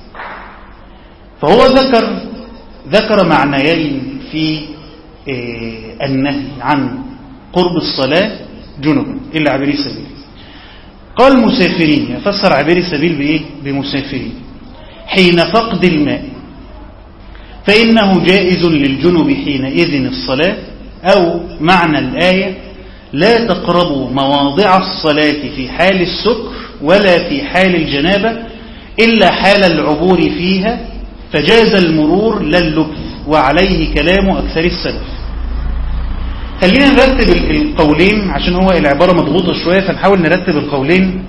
فهو ذكر ذكر معنيين في النهي عن قرب الصلاة جنبا إلا عابري السبيل قال مسافرين يفسر عابري السبيل بإيه بمسافرين حين فقد الماء فإنه جائز للجنب حينئذ الصلاة أو معنى الآية لا تقربوا مواضع الصلاة في حال السكر ولا في حال الجنابة إلا حال العبور فيها فجاز المرور لا اللبث وعليه كلام أكثر السلف خلينا نرتب القولين عشان هو العبارة مضغوطة شوية فنحاول نرتب القولين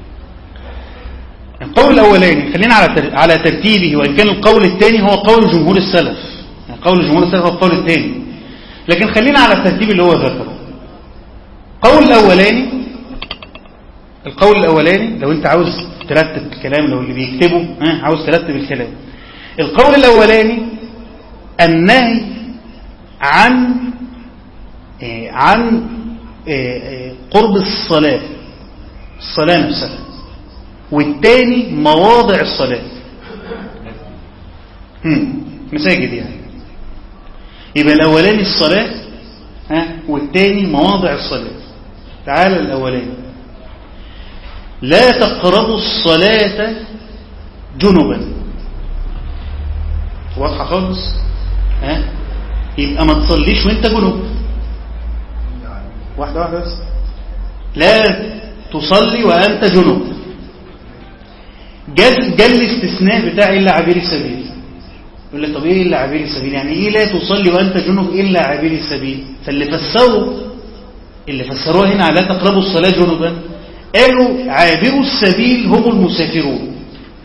القول الأولاني خلينا على على ترتيبه وإن كان القول الثاني هو قول جمهور السلف يعني قول جمهور السلف هو القول الثاني لكن خلينا على الترتيب اللي هو ذكره القول الأولاني القول الأولاني لو أنت عاوز ترتب الكلام لو اللي بيكتبه ها عاوز ترتب الكلام القول الأولاني النهي عن عن قرب الصلاة الصلاة نفسها والتاني مواضع الصلاة مساجد يعني يبقى الأولاني الصلاة ها والتاني مواضع الصلاة تعالى الأولاني لا تقربوا الصلاة جنبا واضحة خالص ها يبقى ما تصليش وانت جنوب واحدة واحدة بس لا تصلي وأنت جنوب جل, جل الاستثناء بتاع إلا عبير السبيل يقول لك طب إيه إلا عبير السبيل يعني إيه لا تصلي وأنت جنوب إلا عبير السبيل فاللي فسروا اللي فسروها هنا لا تقربوا الصلاة جنوبا قالوا عابروا السبيل هم المسافرون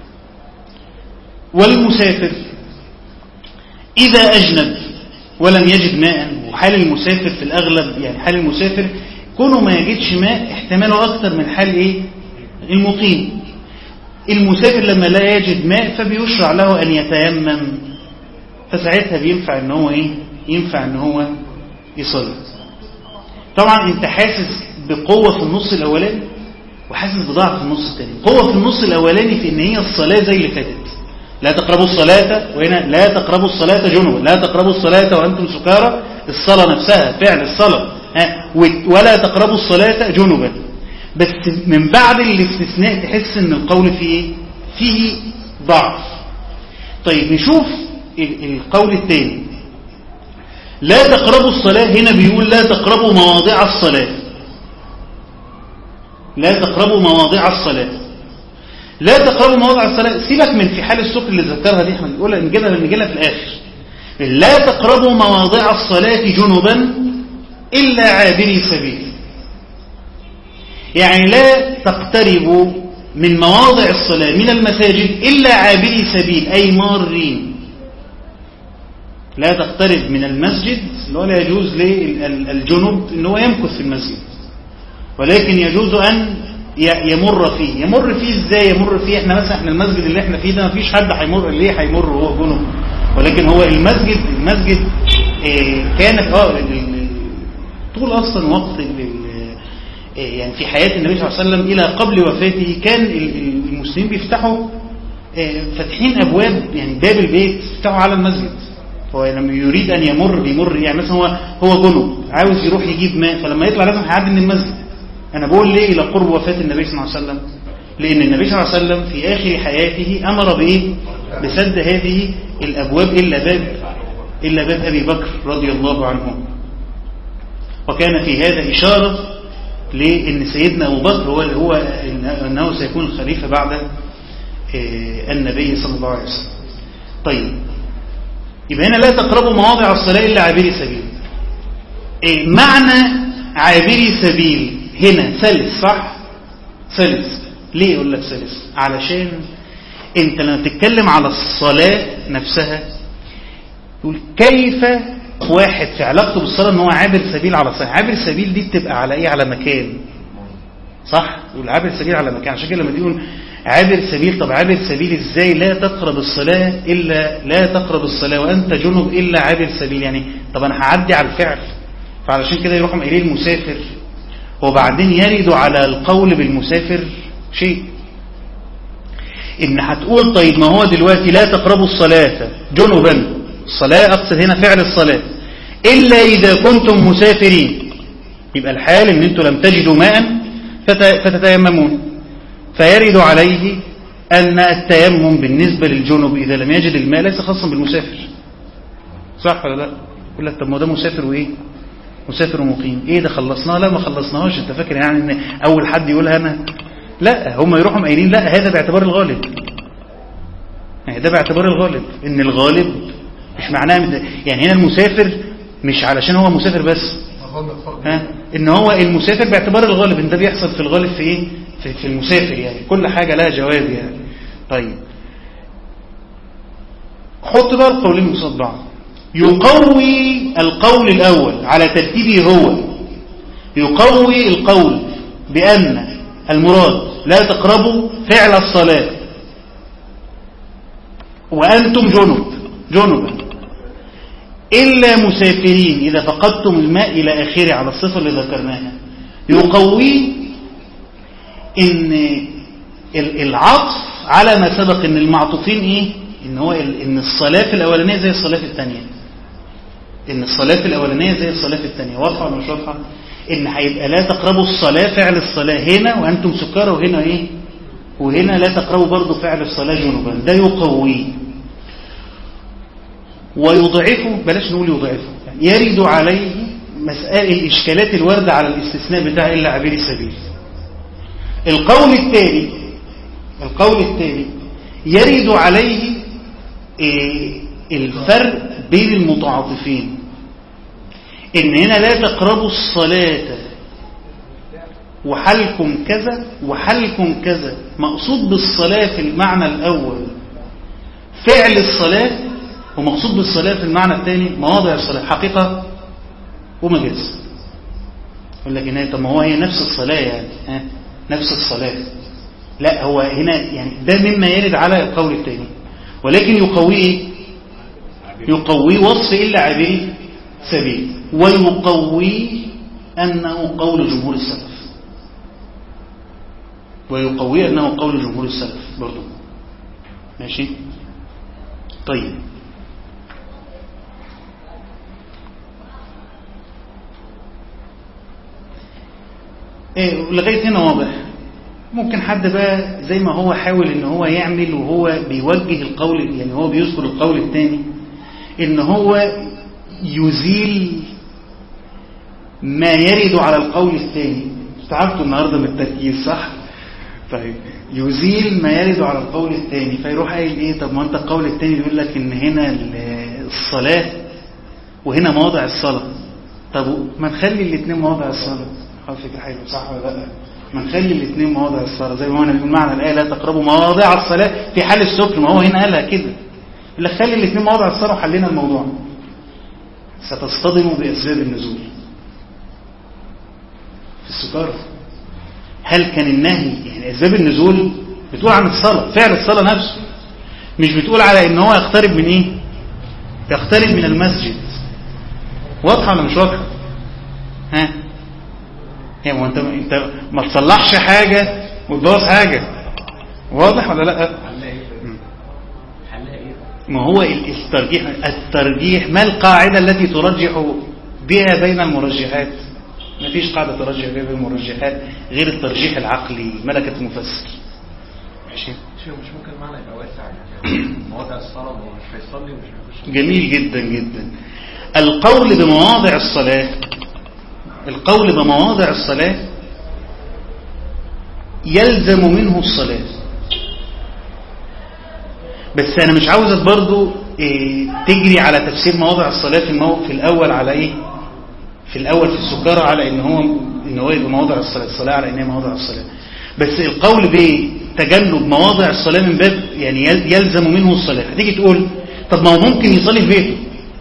والمسافر إذا أجنب ولم يجد ماء وحال المسافر في الأغلب يعني حال المسافر كونه ما يجدش ماء احتماله أكثر من حال إيه المقيم المسافر لما لا يجد ماء فبيشرع له أن يتيمم فساعتها بينفع ان هو إيه ينفع ان هو يصلي طبعا انت حاسس بقوة في النص الأولاني وحاسس بضعف في النص الثاني قوة في النص الأولاني في ان هي الصلاة زي اللي فاتت لا تقربوا الصلاة وهنا لا تقربوا الصلاة جنوبا لا تقربوا الصلاة وأنتم سكارى الصلاة نفسها فعل الصلاة ولا تقربوا الصلاة جنوبا بس من بعد الاستثناء تحس ان القول فيه فيه ضعف طيب نشوف القول الثاني لا تقربوا الصلاة هنا بيقول لا تقربوا مواضع الصلاة لا تقربوا مواضع الصلاة لا تقربوا مواضع الصلاة سيبك من في حال السكر اللي ذكرها دي احنا نقولها نجيبها نجيلها في الآخر لا تقربوا مواضع الصلاة جنبا إلا عابري سبيل يعني لا تقتربوا من مواضع الصلاة من المساجد إلا عابري سبيل أي مارين لا تقترب من المسجد اللي هو لا يجوز للجنوب ان هو يمكث في المسجد ولكن يجوز أن ي- يمر فيه يمر فيه ازاي يمر فيه احنا مثلا احنا المسجد اللي احنا فيه ده ما فيش حد هيمر ليه هيمر وهو جنوب ولكن هو المسجد المسجد اه كانت اه ال- ال- طول اصلا وقت ال- ال- اه يعني في حياة النبي صلى الله عليه وسلم الى قبل وفاته كان ال- ال- المسلمين بيفتحوا اه فاتحين ابواب يعني باب البيت يفتحوا على المسجد هو لما يريد ان يمر بيمر يعني مثلا هو هو جنوب عاوز يروح يجيب ماء فلما يطلع لازم هيعدي من المسجد انا بقول ليه الى قرب وفاه النبي صلى الله عليه وسلم لان النبي صلى الله عليه وسلم في اخر حياته امر بايه بسد هذه الابواب الا باب الا باب ابي بكر رضي الله عنه وكان في هذا اشاره لان سيدنا ابو بكر هو هو انه سيكون الخليفه بعد آه، النبي صلى الله عليه وسلم طيب يبقى هنا لا تقربوا مواضع الصلاة إلا عابري سبيل إيه معنى عابري سبيل هنا سلس صح سلس ليه يقول لك سلس علشان انت لما تتكلم على الصلاة نفسها تقول كيف واحد في علاقته بالصلاة ان هو عابر سبيل على صلاة عابر سبيل دي بتبقى على ايه على مكان صح يقول عابر سبيل على مكان عشان كده لما يقول عابر سبيل طب عابر سبيل ازاي لا تقرب الصلاة إلا لا تقرب الصلاة وأنت جنب إلا عابر سبيل يعني طب أنا هعدي على الفعل فعلشان كده يروحوا قايلين المسافر وبعدين يرد على القول بالمسافر شيء إن هتقول طيب ما هو دلوقتي لا تقربوا الصلاة جنبا الصلاة أقصد هنا فعل الصلاة إلا إذا كنتم مسافرين يبقى الحال إن أنتم لم تجدوا ماء فت- فتتيممون فيرد عليه أن التيمم بالنسبة للجنب إذا لم يجد الماء ليس خاصا بالمسافر صح ولا لا يقول لك طب ما هو ده مسافر وإيه مسافر ومقيم إيه ده خلصناه لا ما خلصناهوش أنت فاكر يعني إن أول حد يقولها أنا لا هم يروحوا قايلين لا هذا باعتبار الغالب يعني ده باعتبار الغالب إن الغالب مش معناه يعني هنا المسافر مش علشان هو مسافر بس ها ان هو المسافر باعتبار الغالب ان ده بيحصل في الغالب في ايه في, في المسافر يعني كل حاجة لها جواب يعني طيب حط بقى القولين قصاد بعض يقوي القول الاول على ترتيبه هو يقوي القول بان المراد لا تقربوا فعل الصلاة وانتم جنب جنبا إلا مسافرين إذا فقدتم الماء إلى آخره على الصفة اللي ذكرناها يقوي إن ال- العطف على ما سبق إن المعطوفين إيه إن هو ال- إن الصلاة في الأولانية زي الصلاة في الثانية إن الصلاة في الأولانية زي الصلاة في الثانية واضحة ولا مش واضحة إن هيبقى لا تقربوا الصلاة فعل الصلاة هنا وأنتم سكارى وهنا إيه وهنا لا تقربوا برضو فعل الصلاة جنوبا ده يقويه ويضعفه بلاش نقول يضعفه يرد عليه مسائل الإشكالات الواردة على الاستثناء بتاع إلا عبير السبيل القول التالي القول التالي يرد عليه إيه، الفرق بين المتعاطفين إن هنا لا تقربوا الصلاة وحلكم كذا وحلكم كذا مقصود بالصلاة في المعنى الأول فعل الصلاة ومقصود بالصلاة في المعنى الثاني مواضع الصلاة حقيقة ومجاز يقول لك هنا طب ما هو هي نفس الصلاة يعني ها نفس الصلاة لا هو هنا يعني ده مما يرد على القول الثاني ولكن يقويه يقوي وصف إلا عبري سبيل ويقوي أنه قول جمهور السلف ويقوي أنه قول جمهور السلف برضو ماشي طيب إيه لغاية هنا واضح ممكن حد بقى زي ما هو حاول ان هو يعمل وهو بيوجه القول يعني هو بيذكر القول الثاني ان هو يزيل ما يرد على القول الثاني تعبتوا النهاردة من التركيز صح طيب يزيل ما يرد على القول الثاني فيروح قايل ايه طب ما انت القول الثاني بيقول لك ان هنا ال- الصلاة وهنا مواضع الصلاة طب ما نخلي الاثنين مواضع الصلاة اه فكرة حلوة صح ولا لا ما نخلي الاثنين مواضع الصلاة زي ما هو بيقول معنى الآية لا تقربوا مواضع الصلاة في حال السكر ما هو هنا قالها كده يقول لك خلي الاثنين مواضع الصلاة وحلينا الموضوع ستصطدموا بأسباب النزول في السكر هل كان النهي يعني أسباب النزول بتقول عن الصلاة فعل الصلاة نفسه مش بتقول على ان هو يقترب من ايه يقترب من المسجد واضحة ولا مش واضحة ها يعني ما انت انت ما تصلحش حاجة وتبوظ حاجة واضح ولا لا حلها ايه حلها ايه ما هو الترجيح الترجيح ما القاعدة التي ترجح بها بين المرجحات ما فيش قاعدة ترجح بها بين المرجحات غير الترجيح العقلي ملكة المفسر ماشي شيء مش ممكن معنى يبقى واسع يعني مواضع الصلاة هو مش هيصلي ومش هيخش جميل جدا جدا القول بمواضع الصلاة القول بمواضع الصلاة يلزم منه الصلاة بس أنا مش عاوزك برضو إيه تجري على تفسير مواضع الصلاة في, المو... في الأول على إيه في الأول في السكارة على إن هو إن هو يبقى مواضع الصلاة الصلاة على إن هي مواضع الصلاة بس القول بتجنب مواضع الصلاة من باب يعني يل- يلزم منه الصلاة هتيجي تقول طب ما هو ممكن يصلي في بيته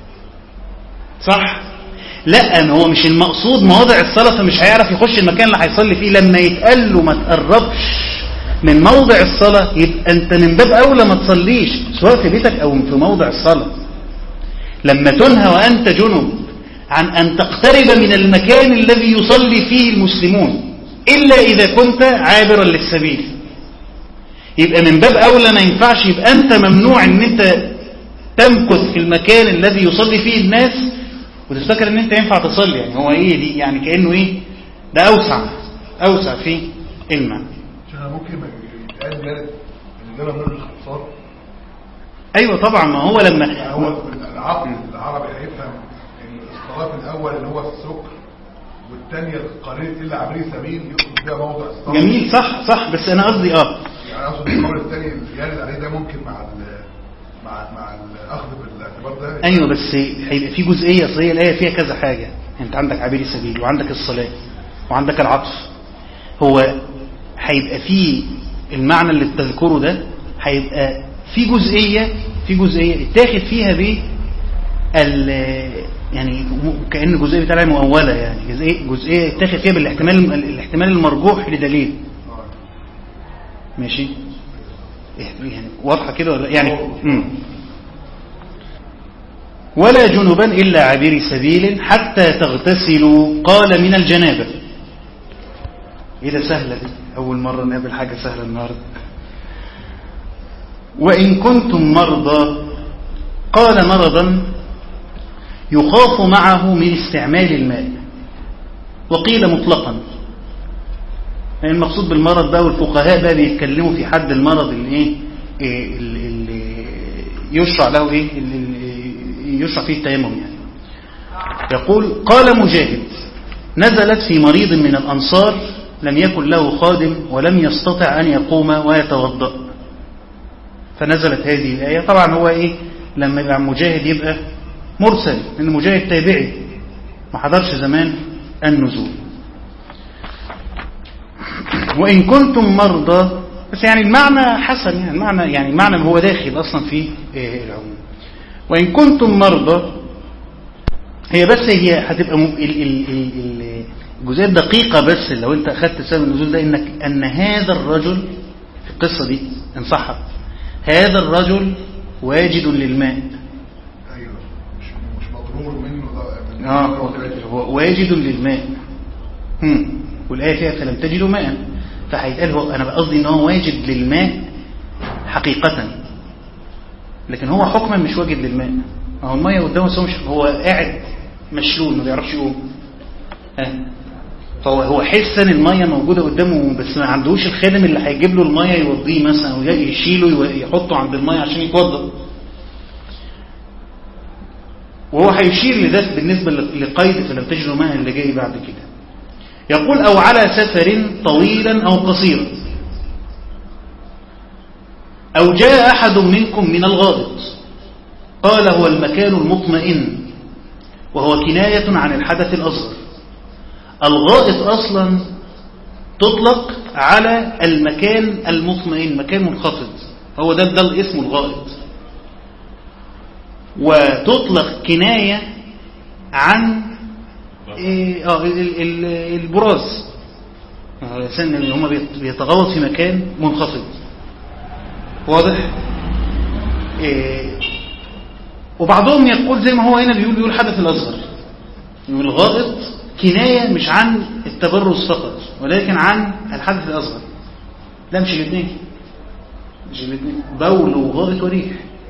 صح لا ما هو مش المقصود مواضع الصلاة فمش هيعرف يخش المكان اللي هيصلي فيه لما يتقال له ما تقربش من موضع الصلاة يبقى انت من باب اولى ما تصليش سواء في بيتك او في موضع الصلاة لما تنهى وانت جنب عن ان تقترب من المكان الذي يصلي فيه المسلمون الا اذا كنت عابرا للسبيل يبقى من باب اولى ما ينفعش يبقى انت ممنوع ان انت تمكث في المكان الذي يصلي فيه الناس وتفتكر ان انت ينفع تصلي يعني هو ايه دي يعني كانه ايه ده اوسع اوسع في المعنى عشان أنا ممكن يتقال ذلك ان ده ممنوع الاختصار ايوه طبعا ما هو يعني لما هو العقل العربي هيفهم ان الصلاه الاول اللي هو السكر والثانيه القليل الا عبري سبيل يدخل فيها موضع الصلاه جميل صح صح بس انا قصدي اه يعني اقصد القول الثاني اللي يرد عليه ده ممكن مع ال مع مع الاخذ بالاعتبار ده ايوه بس هيبقى في جزئيه اصل هي الايه فيها كذا حاجه انت عندك عبير السبيل وعندك الصلاه وعندك العطف هو هيبقى في المعنى اللي بتذكره ده هيبقى في جزئيه في جزئيه اتاخد فيها ب ال يعني كأن الجزئيه بتاعها مؤوله يعني جزئيه جزئيه اتاخد فيها بالاحتمال الاحتمال المرجوح لدليل ماشي يعني واضحه كده ولا يعني امم ولا جنبا إلا عبير سبيل حتى تغتسلوا قال من الجنابة إيه ده سهلة دي أول مرة نقابل حاجة سهلة النهاردة وإن كنتم مرضى قال مرضا يخاف معه من استعمال الماء وقيل مطلقا يعني المقصود بالمرض بقى والفقهاء بقى بيتكلموا في حد المرض اللي ايه إيه اللي اللي يشرع له ايه اللي اللي يشرع فيه التيمم يعني يقول قال مجاهد نزلت في مريض من الأنصار لم يكن له خادم ولم يستطع أن يقوم ويتوضأ فنزلت هذه الآية طبعا هو إيه لما يبقى مجاهد يبقى مرسل لأن مجاهد تابعي ما حضرش زمان النزول وإن كنتم مرضى بس يعني المعنى حسن يعني المعنى يعني المعنى هو داخل أصلا في إيه العموم وإن كنتم مرضى هي بس هي هتبقى م... ال... ال... ال... ال... الجزئيه الدقيقة بس لو انت اخدت سبب النزول ده انك ان هذا الرجل في القصة دي ان صحت هذا الرجل واجد للماء ايوه مش مش مضرور منه ده من اه هو واجد. هو واجد للماء هم. والآية فيها فلم تجدوا ماء فهيتقال هو انا قصدي ان هو واجد للماء حقيقة لكن هو حكما مش واجد للماء هو المية قدامه بس هو مش هو قاعد مشلول ما بيعرفش يقوم ها فهو هو حسا المية موجودة قدامه بس ما عندهوش الخادم اللي هيجيب له المية يوضيه مثلا او يشيله يحطه عند المية عشان يتوضا وهو هيشير لذلك بالنسبة لقيد فلم تجدوا ماء اللي جاي بعد كده يقول أو على سفر طويلا أو قصيرا أو جاء أحد منكم من الغائط قال هو المكان المطمئن وهو كناية عن الحدث الأصغر الغائط أصلا تطلق على المكان المطمئن مكان منخفض هو ده ده الاسم الغائط وتطلق كناية عن إيه آه ال- ال- البراز آه، الإنسان اللي هم بيت- بيتغوط في مكان منخفض واضح إيه وبعضهم يقول زي ما هو هنا بيقول بيقول حدث الأصغر يقول الغائط كناية مش عن التبرز فقط ولكن عن الحدث الأصغر لا مش الاثنين مش الاثنين بول وغائط وريح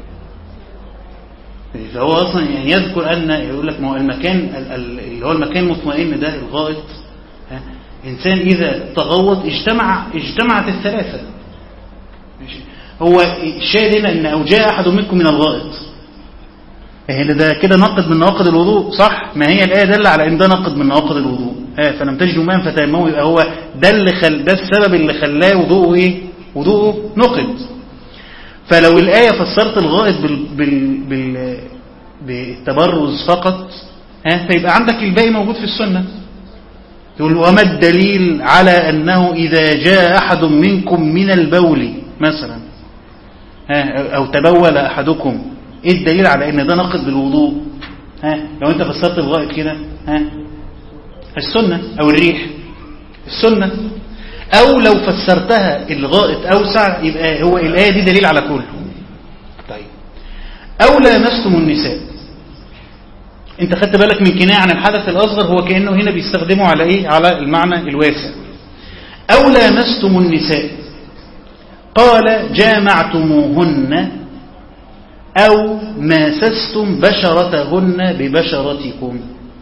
فهو اصلا يعني يذكر ان يقول لك ما هو المكان ال- ال- اللي هو المكان المطمئن ده الغائط ها، انسان اذا تغوط اجتمع اجتمعت الثلاثه ماشي هو الشاهد هنا ان او جاء احد منكم من الغائط هنا ده كده ناقض من نواقض الوضوء صح ما هي الايه دل على ان ده ناقض من نواقض الوضوء ها فلم تجدوا ماء فتيمموا يبقى هو ده اللي خل ده السبب اللي خلاه وضوءه ايه وضوءه نقض فلو الآية فسرت الغائط بال... بال... بال... بالتبرز فقط ها فيبقى عندك الباقي موجود في السنة تقول وما الدليل على أنه إذا جاء أحد منكم من البول مثلا ها أو تبول أحدكم إيه الدليل على أن ده ناقض بالوضوء ها لو أنت فسرت الغائط كده ها السنة أو الريح السنة أو لو فسرتها الغائط أوسع يبقى هو الآية دي دليل على كله طيب أو لامستم النساء انت خدت بالك من كناية عن الحدث الأصغر هو كأنه هنا بيستخدمه على إيه على المعنى الواسع أو لامستم النساء قال جامعتموهن أو ماسستم بشرتهن ببشرتكم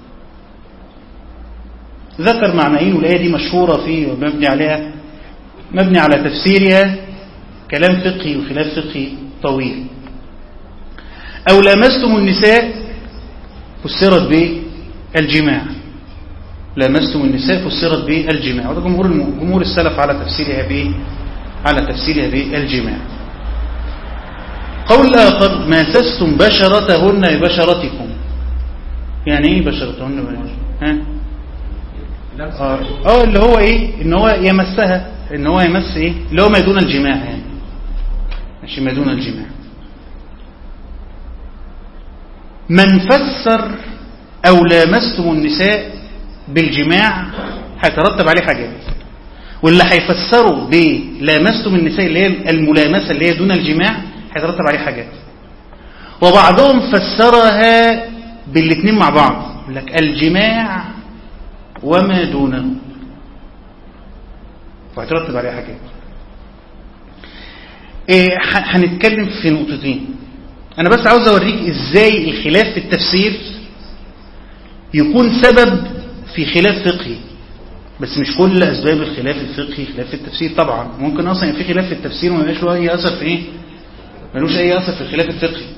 ذكر معنيين والآية دي مشهورة فيه ومبني عليها مبني على تفسيرها كلام فقهي وخلاف فقهي طويل أو لامستم النساء فسرت بالجماع لامستم النساء فسرت بالجماع وده جمهور الم- جمهور السلف على تفسيرها ب على تفسيرها بالجماع قول آخر ماسستم بشرتهن ببشرتكم يعني ايه بشرتهن ببشرتكم؟ ها اه آه، اللي هو ايه ان هو يمسها ان هو يمس ايه اللي هو ما دون الجماع يعني ماشي ما دون الجماع من فسر او لامستم النساء بالجماع هيترتب عليه حاجات واللي هيفسروا بلامستم النساء اللي هي الملامسه اللي هي دون الجماع هيترتب عليه حاجات وبعضهم فسرها بالاثنين مع بعض يقول لك الجماع وما دونه وهترتب عليه حاجات إيه ح- هنتكلم في نقطتين انا بس عاوز اوريك ازاي الخلاف في التفسير يكون سبب في خلاف فقهي بس مش كل اسباب الخلاف الفقهي خلاف في التفسير طبعا ممكن اصلا يبقى في خلاف في التفسير وما يبقاش له اي اثر في ايه ملوش اي اثر في الخلاف الفقهي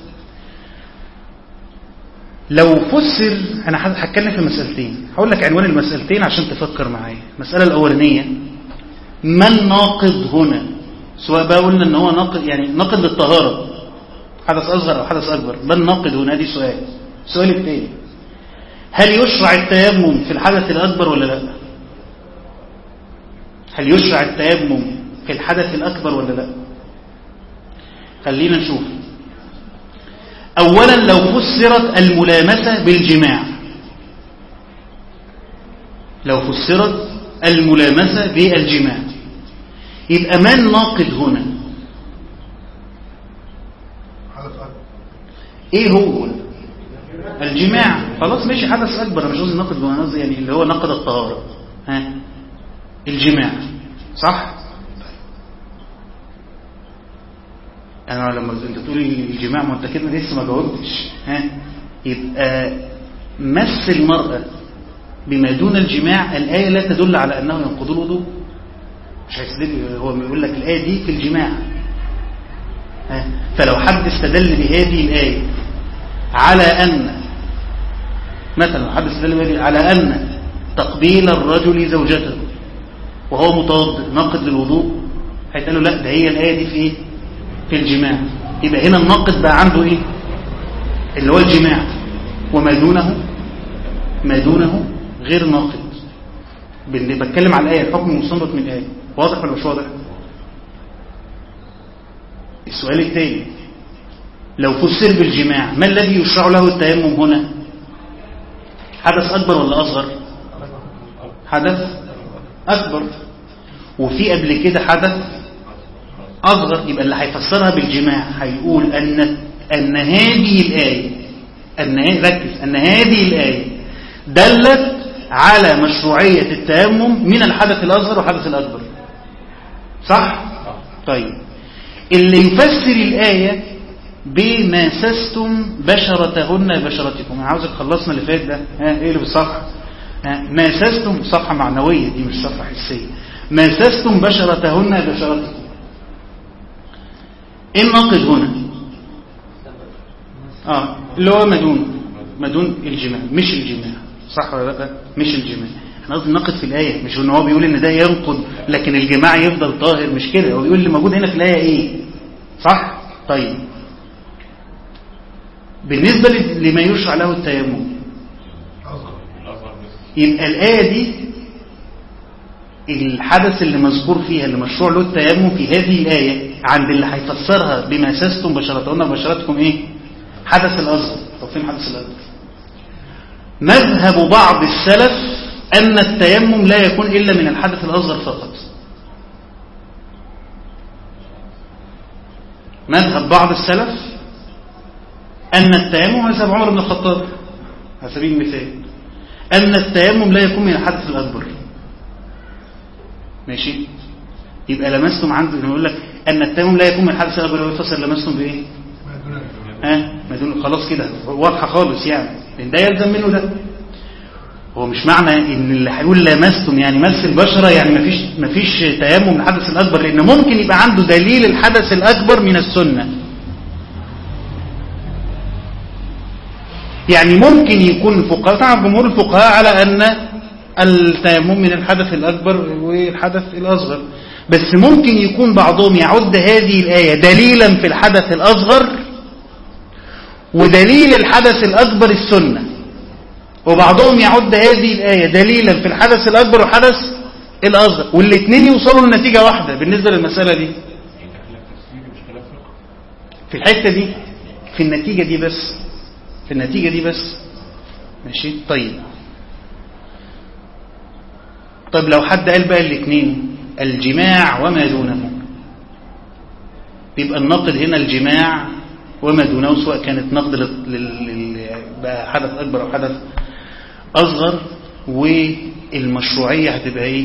لو فسر انا ه- هتكلم في مسألتين هقول لك عنوان المسألتين عشان تفكر معايا المسألة الاولانية ما الناقض هنا سواء بقى قلنا ان هو ناقض يعني ناقض للطهارة حدث اصغر او حدث اكبر ما الناقض هنا دي سؤال السؤال الثاني هل يشرع التيمم في الحدث الاكبر ولا لا هل يشرع التيمم في الحدث الاكبر ولا لا خلينا نشوف اولا لو فسرت الملامسة بالجماع لو فسرت الملامسة بالجماع يبقى ما الناقض هنا حدث أكبر ايه هو الجماع خلاص ماشي حدث اكبر أنا مش قصدي ناقض هنا قصدي يعني اللي هو نقض الطهارة ها الجماع صح انا لما انت تقول الجماع ما انت كده لسه ما جاوبتش ها يبقى مس المرأة بما دون الجماع الآية لا تدل على أنه ينقض الوضوء مش هيستدل هو بيقول لك الآية دي في الجماع ها؟ فلو حد استدل بهذه الآية على أن مثلا لو حد استدل بهذه الآية على أن تقبيل الرجل زوجته وهو متوضئ ناقض للوضوء هيتقال له لا ده هي الآية دي في إيه؟ في الجماع يبقى هنا الناقد بقى عنده ايه اللي هو الجماع وما دونه ما دونه غير ناقد باللي بتكلم على الآية الحكم المستنبط من الآية واضح ولا مش واضح السؤال الثاني لو فسر بالجماع ما الذي يشرع له التيمم هنا حدث أكبر ولا أصغر حدث أكبر وفي قبل كده حدث أصغر يبقى اللي هيفسرها بالجماع هيقول أن أن هذه الآية أن ركز أن هذه الآية دلت على مشروعية التيمم من الحدث الأصغر والحدث الأكبر صح؟ طيب اللي يفسر الآية بماسستم بشرتهن بشرتكم انا عاوزك خلصنا اللي فات ده ها ايه اللي بالصفحه ها ماسستم صفحه معنويه دي مش صفحه حسيه ماسستم بشرتهن بشرتكم ايه الناقد هنا اه اللي هو مدون مدون الجماع مش الجماع صح ولا لا مش الجماع احنا قصدي الناقد في الايه مش ان هو بيقول ان ده ينقض لكن الجماع يفضل طاهر مش كده هو بيقول اللي موجود هنا في الايه ايه صح طيب بالنسبة لما يشرع له التيمم يبقى الآية دي الحدث اللي مذكور فيها اللي مشروع له التيمم في هذه الآية عند اللي هيفسرها بما سستم بشرتهن بشرتكم ايه حدث الأصغر طب فين حدث الأصغر مذهب بعض السلف أن التيمم لا يكون إلا من الحدث الأصغر فقط مذهب بعض السلف أن التيمم مذهب عمر بن الخطاب على سبيل المثال أن التيمم لا يكون من الحدث الأكبر ماشي يبقى لمستم عنده يقول لك أن التيمم لا يكون من الحدث الأكبر ويفسر لمستم بإيه ها ما دون خلاص كده واضحة خالص يعني لأن ده يلزم منه ده هو مش معنى ان اللي هيقول لمستم يعني مس البشرة يعني مفيش مفيش تيمم من الحدث الأكبر لأن ممكن يبقى عنده دليل الحدث الأكبر من السنة يعني ممكن يكون الفقهاء طبعا جمهور الفقهاء على أن التيمم من الحدث الأكبر والحدث الأصغر بس ممكن يكون بعضهم يعد هذه الآية دليلا في الحدث الأصغر ودليل الحدث الأكبر السنة وبعضهم يعد هذه الآية دليلا في الحدث الأكبر والحدث الأصغر والاثنين يوصلوا لنتيجة واحدة بالنسبة للمسألة دي في الحتة دي في النتيجة دي بس في النتيجة دي بس ماشي طيب طيب لو حد قال بقى الاثنين الجماع وما دونه يبقى النقد هنا الجماع وما دونه سواء كانت نقد بقى حدث أكبر أو حدث أصغر والمشروعية هتبقى إيه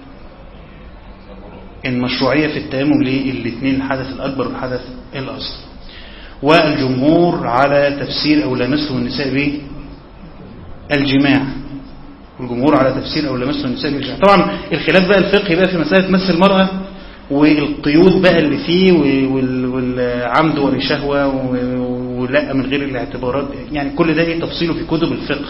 المشروعية في التيمم للاثنين الحدث الأكبر والحدث الأصغر والجمهور على تفسير أو لمسه النساء به الجماع الجمهور على تفسير أو لمسه النساء بالجماع طبعا الخلاف بقى الفقهي بقى في مسألة مس المرأة والقيود بقى اللي فيه والعمد والشهوة ولا من غير الاعتبارات يعني كل ده ايه تفصيله في كتب الفقه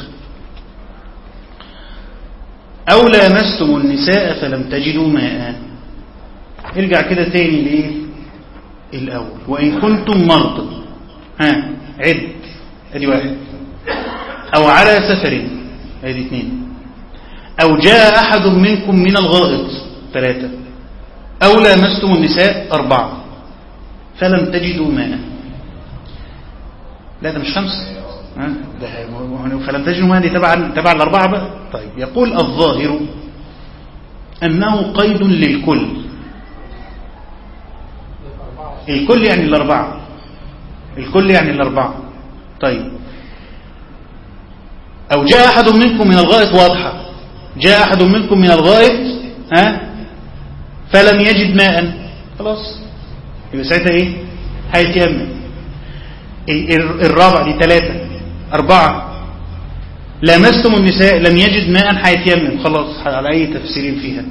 أو لامستم النساء فلم تجدوا ماء ارجع كده تاني ليه الأول وإن كنتم مرضى ها عد ادي واحد أو على سفر ادي اثنين أو جاء أحد منكم من الغائط ثلاثة أو لامستم النساء أربعة فلم تجدوا ماء لا ده مش خمسة ها ده فلم تجدوا ماء دي تبع تبع الأربعة بقى طيب يقول الظاهر أنه قيد للكل الكل يعني الأربعة الكل يعني الأربعة طيب أو جاء أحد منكم من الغائط واضحة جاء أحد منكم من الغائط ها فلم يجد ماء خلاص يبقى ساعتها ايه هيتيمم الرابع دي ثلاثة أربعة لامستم النساء لم يجد ماء هيتيمم خلاص على أي تفسير فيها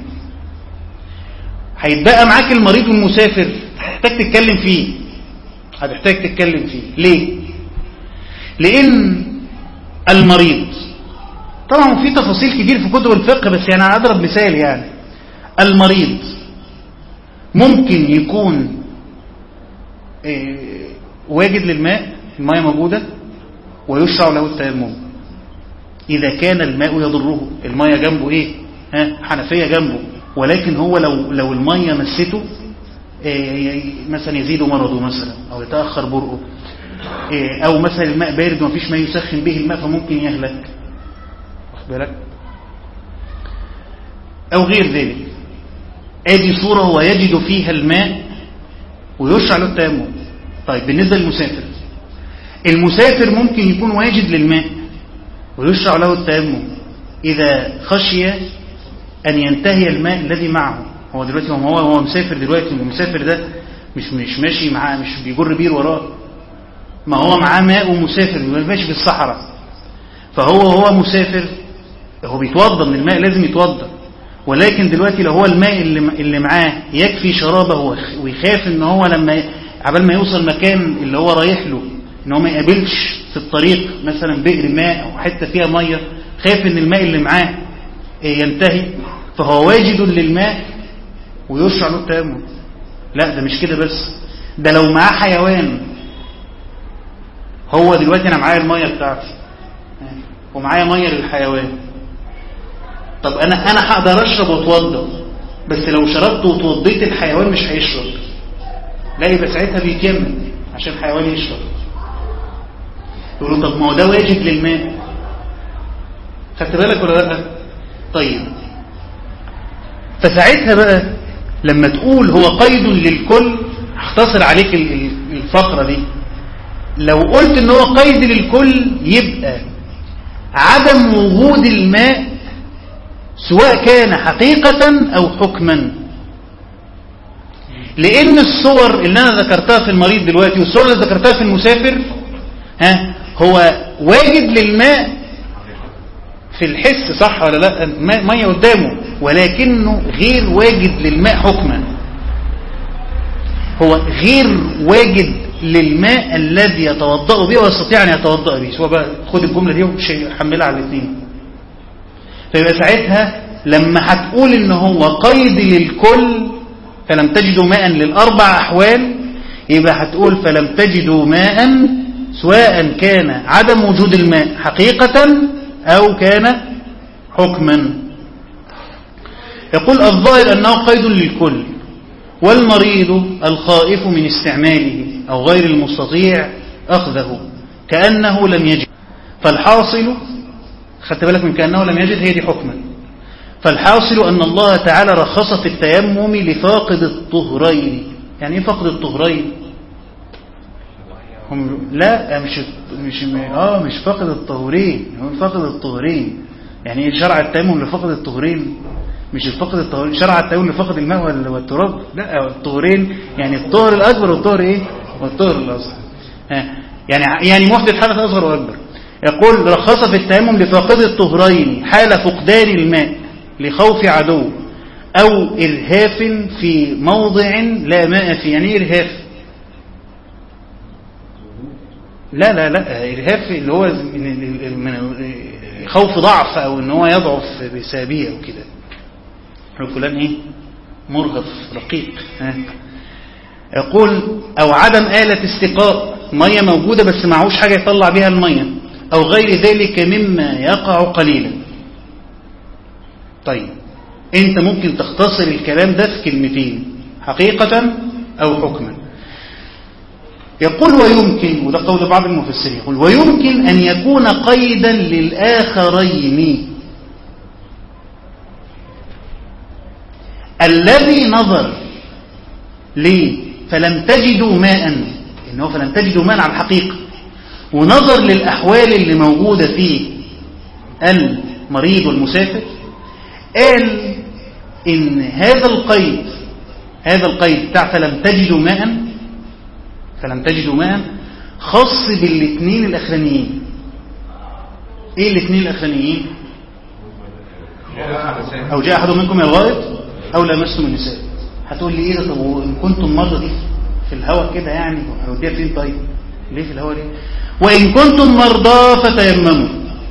هيتبقى معاك المريض والمسافر هتحتاج تتكلم فيه هتحتاج تتكلم فيه ليه لأن المريض طبعا في تفاصيل كتير في كتب الفقه بس يعني أنا أضرب مثال يعني المريض ممكن يكون إيه، واجد للماء الماء موجودة ويشرع له التيمم إذا كان الماء يضره الماء جنبه إيه ها حنفية جنبه ولكن هو لو لو المية مسته إيه، مثلا يزيد مرضه مثلا أو يتأخر برؤه إيه، أو مثلا الماء بارد ومفيش ما يسخن به الماء فممكن يهلك واخد بالك أو غير ذلك ادي صورة هو يجد فيها الماء ويشرع له التيمم طيب بالنسبة للمسافر المسافر ممكن يكون واجد للماء ويشرع له التيمم إذا خشي أن ينتهي الماء الذي معه هو دلوقتي هو هو مسافر دلوقتي المسافر ده مش مش ماشي معاه مش بيجر بير وراه ما هو معاه ماء ومسافر ماشي في الصحراء فهو هو مسافر هو بيتوضى من الماء لازم يتوضى ولكن دلوقتي لو هو الماء اللي اللي معاه يكفي شرابه ويخ- ويخاف ان هو لما عبال ما يوصل مكان اللي هو رايح له ان هو ما يقابلش في الطريق مثلا بئر ماء او حته فيها ميه خايف ان الماء اللي معاه إيه، ينتهي فهو واجد للماء ويشرع له التيمم لا ده مش كده بس ده لو معاه حيوان هو دلوقتي انا معايا الميه بتاعتي ومعايا ميه للحيوان طب انا انا هقدر اشرب واتوضى بس لو شربت وتوضيت الحيوان مش هيشرب لا يبقى ساعتها بيكمل عشان الحيوان يشرب يقولوا طب ما هو ده واجب للماء خدت بالك ولا لا طيب فساعتها بقى لما تقول هو قيد للكل هختصر عليك ال- ال- الفقرة دي لو قلت ان هو قيد للكل يبقى عدم وجود الماء سواء كان حقيقة أو حكما لأن الصور اللي أنا ذكرتها في المريض دلوقتي والصور اللي ذكرتها في المسافر ها هو واجد للماء في الحس صح ولا لا الماء- مية قدامه ولكنه غير واجد للماء حكما هو غير واجد للماء الذي يتوضأ به ويستطيع أن يتوضأ به سواء بقى خد الجملة دي وحملها على الاثنين فيبقى ساعتها لما هتقول ان هو قيد للكل فلم تجدوا ماء للأربع أحوال يبقى هتقول فلم تجدوا ماء سواء كان عدم وجود الماء حقيقة أو كان حكما يقول الظاهر أنه قيد للكل والمريض الخائف من استعماله أو غير المستطيع أخذه كأنه لم يجد فالحاصل خدت بالك من كأنه لم يجد هي دي حكما فالحاصل أن الله تعالى رخص في التيمم لفاقد الطهرين يعني ايه فاقد الطهرين هم لا مش مش اه مش فاقد الطهورين هو فاقد الطهورين يعني ايه شرع التيمم لفاقد الطهورين مش الفقد الطهورين شرع التيمم لفقد الماء وال- والتراب لا الطهورين يعني الطهر الاكبر والطهر ايه والطهر الاصغر ها، يعني يعني محدث حدث اصغر واكبر يقول رخص في التيمم لفاقد الطهرين حال فقدان الماء لخوف عدو او ارهاف في موضع لا ماء فيه يعني ايه ارهاف لا لا لا إرهاف اللي هو من من خوف ضعف أو إن هو يضعف بسببه أو كده يقول فلان إيه مرهف رقيق ها. يقول أو عدم آلة استقاء مية موجودة بس معهوش حاجة يطلع بها المية أو غير ذلك مما يقع قليلا طيب أنت ممكن تختصر الكلام ده في كلمتين حقيقة أو حكما يقول ويمكن وده قول بعض المفسرين يقول ويمكن أن يكون قيدا للآخرين الذي نظر ليه فلم تجدوا ماء إنه فلم تجدوا ماء على الحقيقة ونظر للأحوال اللي موجودة في المريض والمسافر قال إن هذا القيد هذا القيد بتاع فلم تجدوا ماء فلم تجدوا ماء خاص بالاثنين الاخرانيين ايه الاثنين الاخرانيين او جاء احد منكم يا الغائط او لمستم النساء هتقول لي ايه ده طب وان كنتم مرضى دي في الهواء كده يعني هوديها فين طيب ليه في الهواء ليه وان كنتم مرضى فتيمموا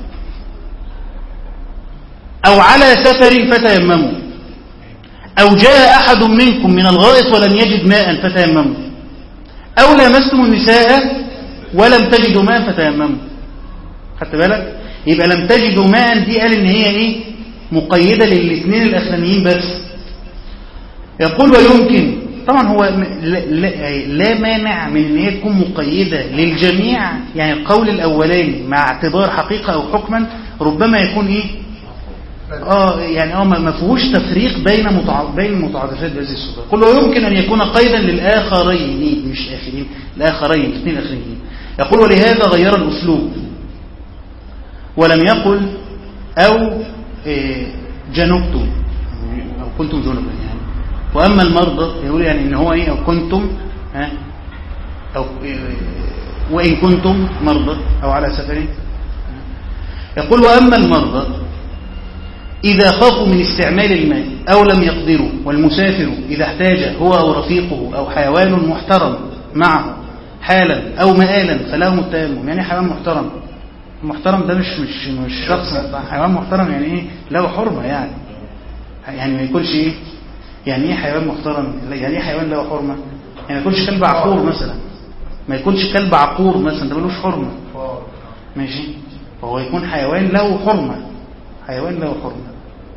او على سفر فتيمموا او جاء احد منكم من الغائط ولم يجد ماء فتيمموا أو لامستم النساء ولم تجدوا ماء فتيمموا خدت بالك يبقى لم تجدوا ماء دي قال ان هي ايه مقيدة للاثنين الاخرانيين بس يقول ويمكن طبعا هو م- لا, لا, لا مانع من ان هي تكون مقيدة للجميع يعني القول الاولاني مع اعتبار حقيقة او حكما ربما يكون ايه اه يعني اه ما ما فيهوش تفريق بين متع... بين المتعاطفات بهذه الصورة قل ويمكن ان يكون قيدا للاخرين مش الاخرين الاخرين الاثنين الاخرين يقول ولهذا غير الاسلوب ولم يقل او إيه، جنبتم او كنتم جنبا يعني واما المرضى يقول يعني ان هو ايه او كنتم ها او إيه، وان كنتم مرضى او على سفر يقول واما المرضى إذا خافوا من استعمال الماء أو لم يقدروا والمسافر إذا احتاج هو أو رفيقه أو حيوان محترم معه حالا أو مآلا فلهم التيمم يعني حيوان محترم المحترم ده مش مش مش شخص حيوان محترم يعني ايه له حرمة يعني يعني ما يكونش ايه يعني ايه حيوان محترم يعني ايه حيوان له حرمة يعني ما يكونش كلب عقور مثلا ما يكونش كلب عقور مثلا ده ملوش حرمة فار ماشي فهو يكون حيوان له حرمة حيوان له حرمة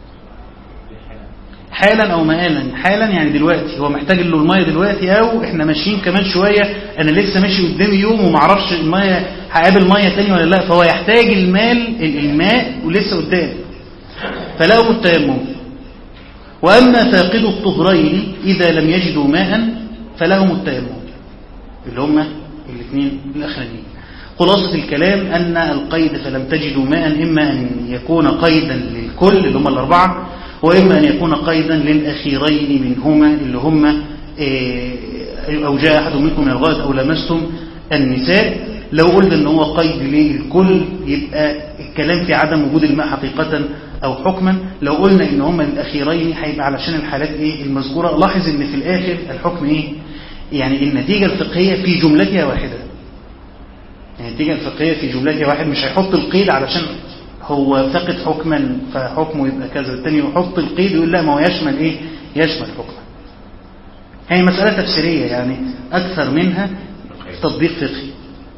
حالا او مآلا حالا يعني دلوقتي هو محتاج له المية دلوقتي او احنا ماشيين كمان شوية انا لسه ماشي قدامي يوم ومعرفش المية هقابل مية تاني ولا لا فهو يحتاج المال الماء ولسه قدام فله التيمم واما فاقد الطهرين اذا لم يجدوا ماء فلهم التيمم اللي هم الاثنين الاخرانيين خلاصة الكلام أن القيد فلم تجدوا ماء إما أن يكون قيدا للكل اللي هم الأربعة وإما أن يكون قيدا للأخيرين منهما اللي هم إيه، أو جاء أحد منكم من الغائط أو لمستم النساء لو قلنا أن هو قيد للكل يبقى الكلام في عدم وجود الماء حقيقة أو حكما لو قلنا أن هم الأخيرين هيبقى علشان الحالات إيه المذكورة لاحظ أن في الآخر الحكم إيه يعني النتيجة الفقهية في جملتها واحدة يعني النتيجة الفقهية في جملتها واحد مش هيحط القيد علشان هو فقد حكما فحكمه يبقى كذا التاني يحط القيد ويقول لا ما هو يشمل ايه يشمل حكما هي مسألة تفسيرية يعني أكثر منها تطبيق فقهي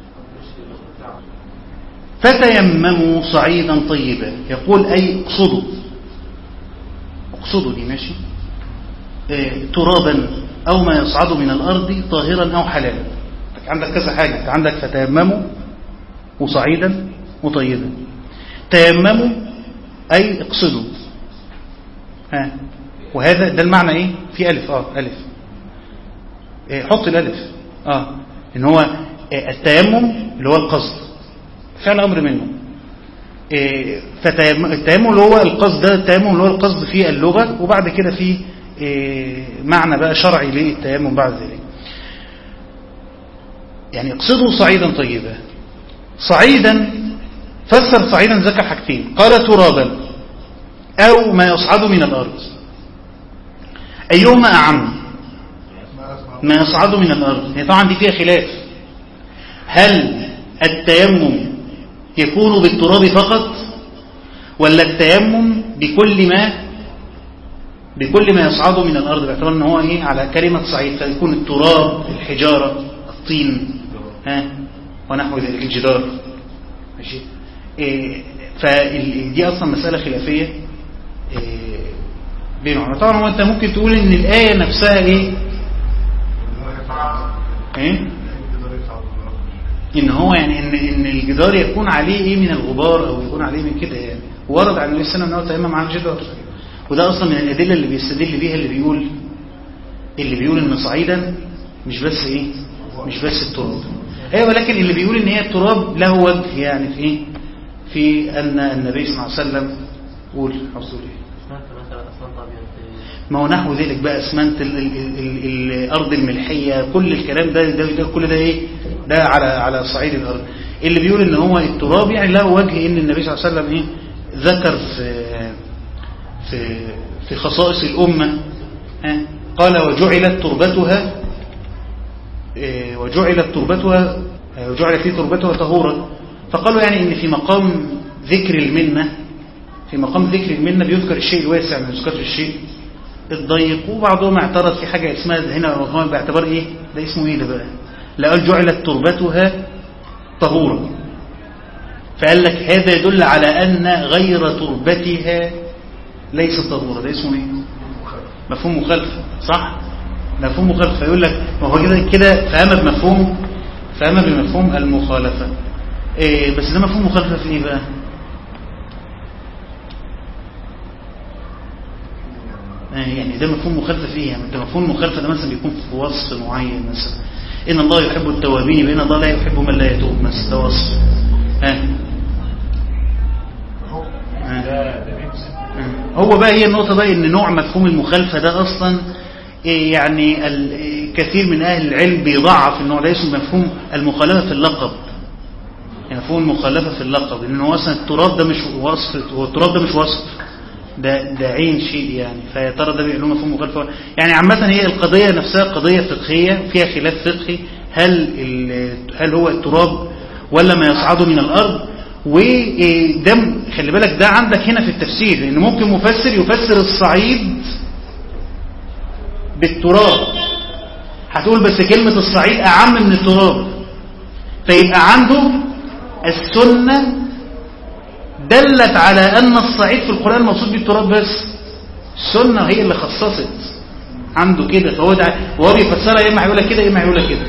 فتيمموا صعيدا طيبا يقول أي اقصدوا اقصدوا دي ماشي إيه، ترابا أو ما يصعد من الأرض طاهرا أو حلالا عندك كذا حاجة انت عندك فتيمموا وصعيدا وطيبا تيمموا أي اقصدوا ها وهذا ده المعنى ايه في ألف اه ألف إيه حط الألف اه ان هو إيه التيمم اللي هو القصد فعل أمر منه إيه فتيم- التيمم اللي هو القصد ده التيمم اللي هو القصد في اللغة وبعد كده في إيه معنى بقى شرعي للتيمم بعد ذلك يعني اقصدوا صعيدا طيبا صعيدا فسر صعيدا ذكر حاجتين قال ترابا أو ما يصعد من الأرض أيهما أعم ما اسمع ما يصعد من الأرض هي طبعا دي فيها خلاف هل التيمم يكون بالتراب فقط ولا التيمم بكل ما بكل ما يصعد من الأرض باعتبار ان هو ايه على كلمة صعيد فيكون التراب الحجارة الطين ها ونحو ذلك الجدار ماشي إيه فدي اصلا مسألة خلافية إيه بين العلماء طبعا هو انت ممكن تقول ان الآية نفسها ايه ايه ان هو يعني ان ان الجدار يكون عليه ايه من الغبار او يكون عليه من كده يعني ورد عن النبي صلى الله عليه وسلم انه تيمم على الجدار وده اصلا من الادله اللي بيستدل بيها اللي بيقول اللي بيقول ان صعيدا مش بس ايه مش بس التراب ايوه ولكن اللي بيقول ان هي التراب له وجه يعني في ايه في ان النبي صلى الله عليه وسلم قول حصول ايه سمعت مثلا أصلا أبيض ما هو نحو ذلك بقى اسمنت ال ال ال ال الارض الملحيه كل الكلام ده, ده, ده كل ده ايه ده على على صعيد الارض اللي بيقول ان هو التراب يعني له وجه ان النبي صلى الله عليه وسلم ايه ذكر في في في خصائص الامه ها قال وجعلت تربتها إيه، وجعلت تربتها آه، وجعل في تربتها طهورا فقالوا يعني ان في مقام ذكر المنه في مقام ذكر المنه بيذكر الشيء الواسع ما يذكرش الشيء الضيق وبعضهم اعترض في حاجة اسمها هنا وهو باعتبار ايه ده اسمه ايه ده بقى لقال جعلت تربتها طهورا فقال لك هذا يدل على أن غير تربتها ليست طهورا ده اسمه ايه مفهوم مخالفة صح مفهوم مخالفة يقول لك ما هو كده كده فهم بمفهوم فهم بمفهوم المخالفة إيه بس ده مفهوم مخالفة في ايه بقى آه يعني ده مفهوم مخالفة في ايه يعني ده مفهوم مخالفة ده مثلا بيكون في وصف معين مثلا ان الله يحب التوابين بان الله لا يحب من لا يتوب مثلا ده وصف ها ده ده بيمسك هو بقى هي النقطة بقى ان نوع مفهوم المخالفة ده اصلا إيه يعني ال- إيه كثير من اهل العلم بيضعف النوع ده اسمه مفهوم المخالفة في اللقب يعني مفهوم المخالفة في اللقب لان هو اصلا التراب ده مش وصف هو التراب ده مش وصف ده ده عين شيء يعني فيا ترى ده بيقولوا مفهوم مخالفة يعني عامة هي القضية نفسها قضية فقهية فيها خلاف فقهي هل ال- هل هو التراب ولا ما يصعد من الارض وده خلي بالك ده عندك هنا في التفسير لان ممكن مفسر يفسر الصعيد بالتراب هتقول بس كلمة الصعيد أعم من التراب فيبقى عنده السنة دلت على أن الصعيد في القرآن مقصود بالتراب بس السنة هي اللي خصصت عنده كده فهو ده وهو بيفسرها يا اما هيقول لك كده يا اما هيقول لك كده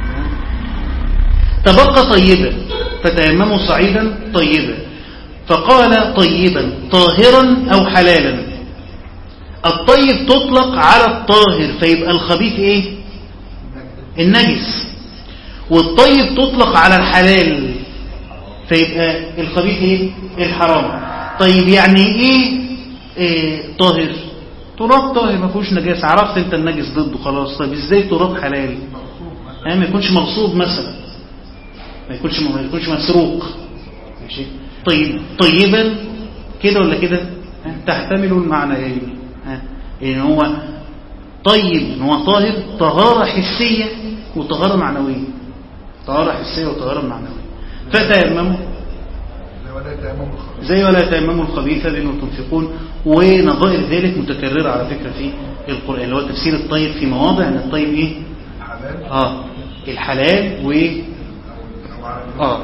تبقى طيبا فتيمموا صعيدا طيبا فقال طيبا طاهرا أو حلالا الطيب تطلق على الطاهر فيبقى الخبيث ايه النجس والطيب تطلق على الحلال فيبقى الخبيث ايه الحرام طيب يعني ايه, إيه طاهر تراب طاهر ما فيهوش نجاسه عرفت انت النجس ضده خلاص طيب ازاي تراب حلال يعني ما يكونش مغصوب مثلا ما يكونش ما يكونش مسروق ماشي طيب طيبا كده ولا كده ها؟ تحتمل المعنيين ها ان هو طيب ان هو طاهر طهارة حسية وطهارة معنوية طهارة حسية وطهارة معنوية فتيمموا زي ولا يتيمم الخبيث زي ولا تيمموا الخبيث لأنه تنفقون ونظائر ذلك متكررة على فكرة في القرآن اللي هو تفسير الطيب في مواضع ان الطيب ايه حلال اه الحلال و أو على اه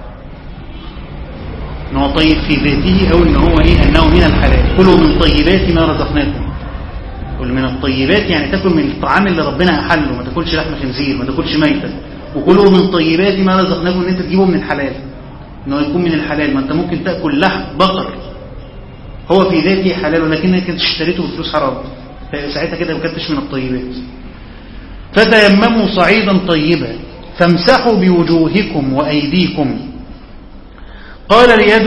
ان هو طيب في ذاته او ان هو ايه انه من الحلال كلوا من طيبات ما رزقناكم كل من الطيبات يعني تاكل من الطعام اللي ربنا احله ما تاكلش لحم خنزير ما تاكلش ميتة وكلوا من طيبات ما رزقناكم ان انت تجيبه من الحلال ان هو يكون من الحلال ما انت ممكن تاكل لحم بقر هو في ذاته حلال ولكنك انت اشتريته بفلوس حرام ساعتها كده ما كنتش من الطيبات فتيمموا صعيدا طيبا فامسحوا بوجوهكم وأيديكم قال اليد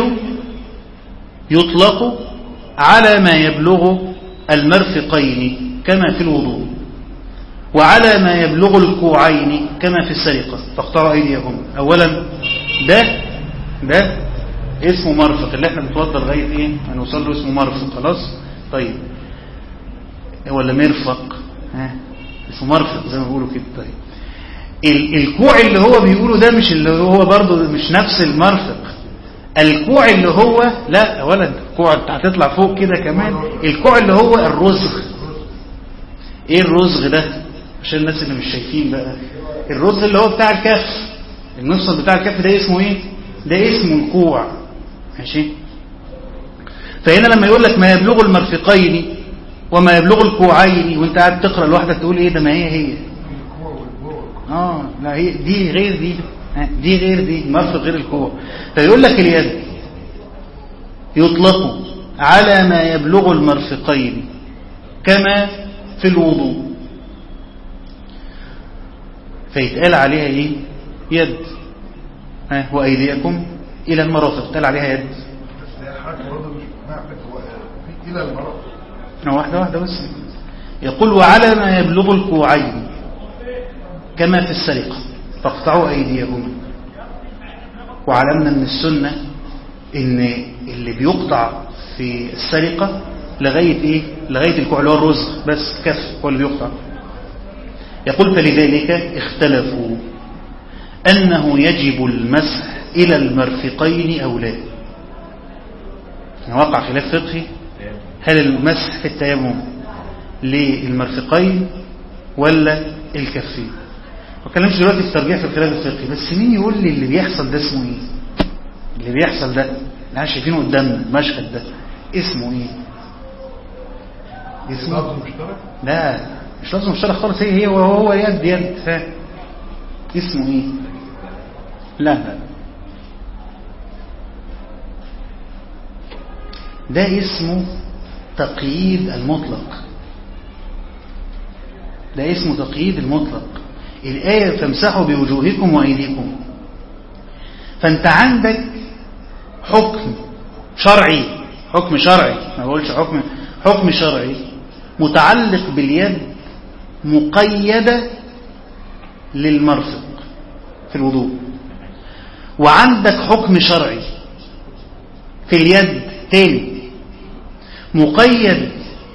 يطلق على ما يبلغ المرفقين كما في الوضوء وعلى ما يبلغ الكوعين كما في السرقة فاقطعوا أيديهم أولا ده ده اسمه مرفق اللي احنا بنتوضى لغاية ايه هنوصل له اسمه مرفق خلاص طيب ولا مرفق ها اسمه مرفق زي ما بيقولوا كده طيب ال- الكوع اللي هو بيقوله ده مش اللي هو برضه مش نفس المرفق الكوع اللي هو لا يا ولد الكوع انت هتطلع فوق كده كمان الكوع اللي هو الرزغ ايه الرزغ ده عشان الناس اللي مش شايفين بقى الرزغ اللي هو بتاع الكف المفصل بتاع الكف ده اسمه ايه ده اسمه الكوع ماشي فهنا لما يقول لك ما يبلغ المرفقين وما يبلغ الكوعين وانت قاعد تقرا لوحدك تقول ايه ده ما هي هي الكوع والبوع اه لا هي دي غير دي ها، دي غير دي مرفق غير الكوع فيقول لك اليد يطلق على ما يبلغ المرفقين كما في الوضوء فيتقال عليها ايه يد ها وايديكم الى المرافق تقال عليها يد بس هي حاجة برضه مش معنى هو في إلى المرأة أو واحدة واحدة بس يقول وعلى ما يبلغ الكوعين كما في السرقة فاقطعوا أيديهم وعلمنا من السنة ان اللي بيقطع في السرقة لغاية ايه لغاية الكوع اللي هو الرزق بس كف هو اللي بيقطع يقول فلذلك اختلفوا أنه يجب المسح إلى المرفقين أو لا يعني وقع خلاف فقهي هل المسح في التيمم للمرفقين ولا الكفين ما بتكلمش دلوقتي في ترجيح في الخلاف الفقهي بس مين يقول لي اللي بيحصل ده اسمه ايه اللي بيحصل ده اللي احنا شايفينه قدامنا المشهد ده اسمه ايه اسمه لفظ مشترك لا مش لازم مشترك خالص هي هي وهو يد يد فاهم اسمه ايه لا لا ده اسمه تقييد المطلق ده اسمه تقييد المطلق الآية فامسحوا بوجوهكم وأيديكم فأنت عندك حكم شرعي حكم شرعي ما بقولش حكم حكم شرعي متعلق باليد مقيدة للمرفق في الوضوء وعندك حكم شرعي في اليد تاني مقيد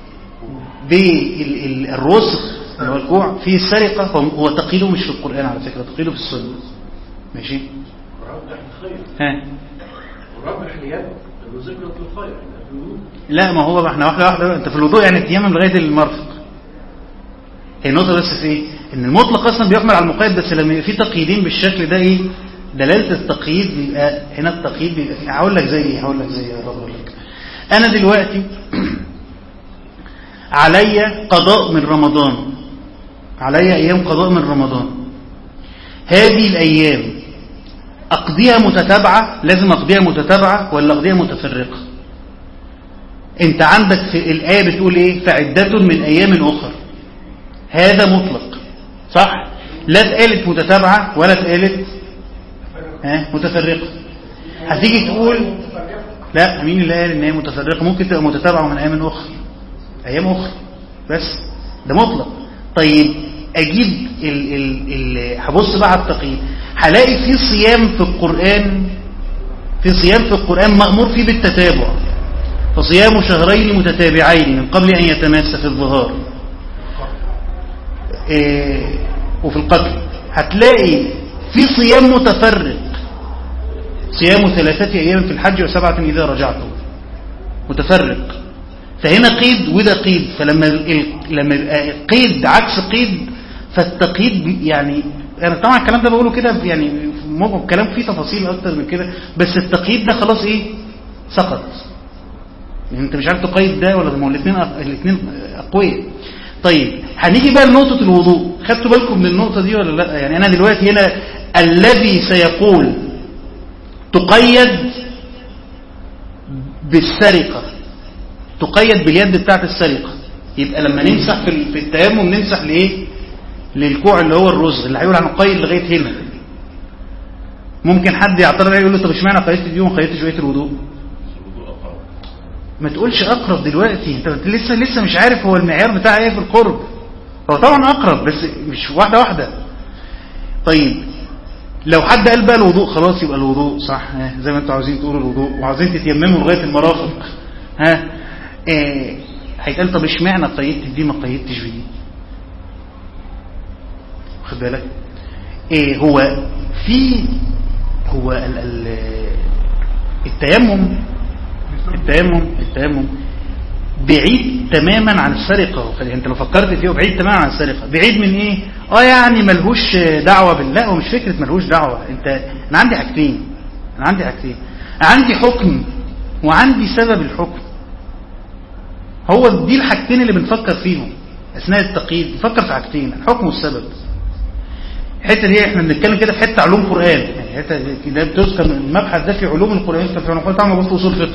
بالرسخ اللي هو الكوع في السرقة هو تقييده مش في القرآن على فكرة تقييده في السنة ماشي ربح الخير ها وربح اليد ذكرة الخير في الوضوء لا ما هو احنا واحدة واحدة انت في الوضوء يعني التيمم لغاية المرفق هي النقطة بس في ايه ان المطلق اصلا بيحمل على المقيد بس لما يبقى في تقييدين بالشكل ده ايه دلالة التقييد بيبقى هنا التقييد بيبقى فيه هقول لك زي ايه هقول لك زي ايه هقول لك انا دلوقتي عليا قضاء من رمضان عليا ايام قضاء من رمضان هذه الايام اقضيها متتابعة لازم اقضيها متتابعة ولا اقضيها متفرقة انت عندك في الآية بتقول ايه فعدة من ايام اخر هذا مطلق صح لا اتقالت متتابعة ولا اتقالت ها متفرقة هتيجي تقول لا مين اللي قال ان هي متفرقة ممكن تبقى متتابعة من ايام اخرى ايام اخرى بس ده مطلق طيب اجيب ال ال ال هبص بقى على التقييد هلاقي في صيام في القرآن في صيام في القرآن مأمور فيه بالتتابع فصيام شهرين متتابعين من قبل أن يتماس في الظهار إيه وفي القتل هتلاقي في صيام متفرق صيام ثلاثة أيام في الحج وسبعة إذا رجعتم متفرق فهنا قيد وده قيد فلما ال- لما يبقى قيد عكس قيد فالتقييد بي- يعني انا طبعا الكلام ده بقوله كده يعني ممكن كلام فيه تفاصيل اكتر من كده بس التقييد ده خلاص ايه سقط يعني انت مش عارف تقيد ده ولا ده ما هو الاثنين الاثنين اقوياء طيب هنيجي بقى لنقطه الوضوء خدتوا بالكم من النقطه دي ولا لا يعني انا دلوقتي هنا الذي سيقول تقيد بالسرقه تقيد باليد بتاعت السرقه يبقى لما نمسح في ال- في التيمم نمسح لايه للكوع اللي هو الرزغ اللي هيقول هنقيد لغايه هنا ممكن حد يعترض عليه يقول له طب اشمعنى قيدت دي وما قيدتش بقيه الوضوء ما تقولش اقرب دلوقتي انت لسه لسه مش عارف هو المعيار بتاع ايه في القرب هو طبعا اقرب بس مش واحده واحده طيب لو حد قال بقى الوضوء خلاص يبقى الوضوء صح ها زي ما انتوا عاوزين تقولوا الوضوء وعاوزين تتيمموا لغايه المرافق ها ايه هيتقال طب اشمعنى قيدت دي ما قيدتش بدي واخد بالك ايه هو في هو ال ال التيمم التيمم التيمم بعيد تماما عن السرقة يعني انت لو فكرت فيه هو بعيد تماما عن السرقة بعيد من ايه اه يعني ملهوش دعوة بالله هو مش فكرة ملهوش دعوة انت انا عندي حاجتين انا عندي حاجتين عندي حكم وعندي سبب الحكم هو دي الحاجتين اللي بنفكر فيهم اثناء التقييد نفكر في حاجتين الحكم والسبب الحته دي احنا بنتكلم كده في حته علوم قران يعني حته ده بتذكر المبحث ده في علوم القران في علوم طبعا بص اصول فقه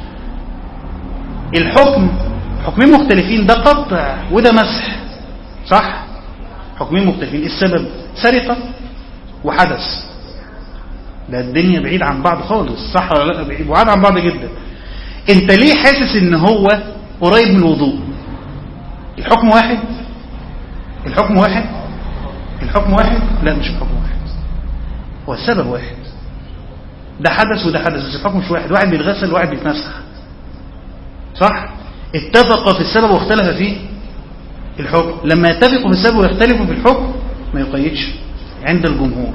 الحكم حكمين مختلفين ده قطع وده مسح صح حكمين مختلفين السبب سرقه وحدث ده الدنيا بعيد عن بعض خالص صح ولا لا بعيد بعاد عن بعض جدا انت ليه حاسس ان هو قريب من الوضوء الحكم واحد الحكم واحد الحكم واحد لا مش الحكم واحد هو السبب واحد ده حدث وده حدث بس الحكم مش واحد واحد بيتغسل وواحد بيتمسح صح اتفق في السبب واختلف في الحكم لما يتفقوا في السبب ويختلفوا في الحكم ما يقيدش عند الجمهور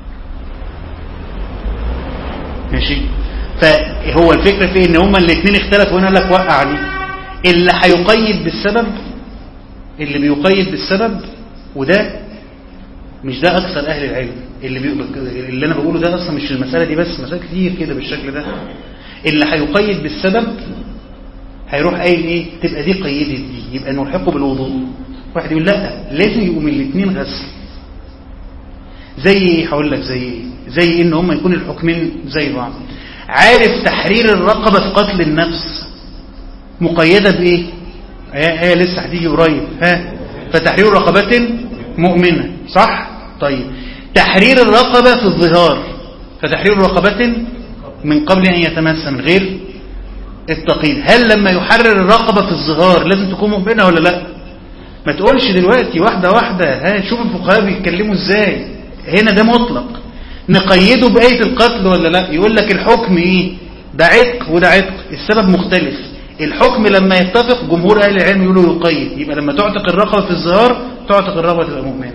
ماشي فهو الفكرة في ان هما الاثنين اختلفوا هنا قال لك وقع عليه اللي هيقيد بالسبب اللي بيقيد بالسبب وده مش ده اكثر اهل العلم اللي بي... اللي انا بقوله ده اصلا مش المساله دي بس مسائل كتير كده بالشكل ده اللي هيقيد بالسبب هيروح قايل ايه تبقى دي قيدت دي يبقى نلحقه بالوضوء واحد يقول لا لازم يبقوا من الاثنين غسل زي ايه هقول لك زي ايه زي ان هم يكون الحكمين زي بعض عارف تحرير الرقبه في قتل النفس مقيده بايه هي, هي لسه هتيجي قريب ها فتحرير رقبه مؤمنه صح طيب تحرير الرقبه في الظهار فتحرير رقبه من قبل ان يتمس من غير التقييد هل لما يحرر الرقبه في الظهار لازم تكون مؤمنه ولا لا ما تقولش دلوقتي واحده واحده ها شوف الفقهاء بيتكلموا ازاي هنا ده مطلق نقيده بآية القتل ولا لا يقول لك الحكم ايه ده عتق وده عتق السبب مختلف الحكم لما يتفق جمهور اهل العلم يقولوا يقيد يبقى لما تعتق الرقبه في الظهار تعتق الرقبه تبقى مؤمنه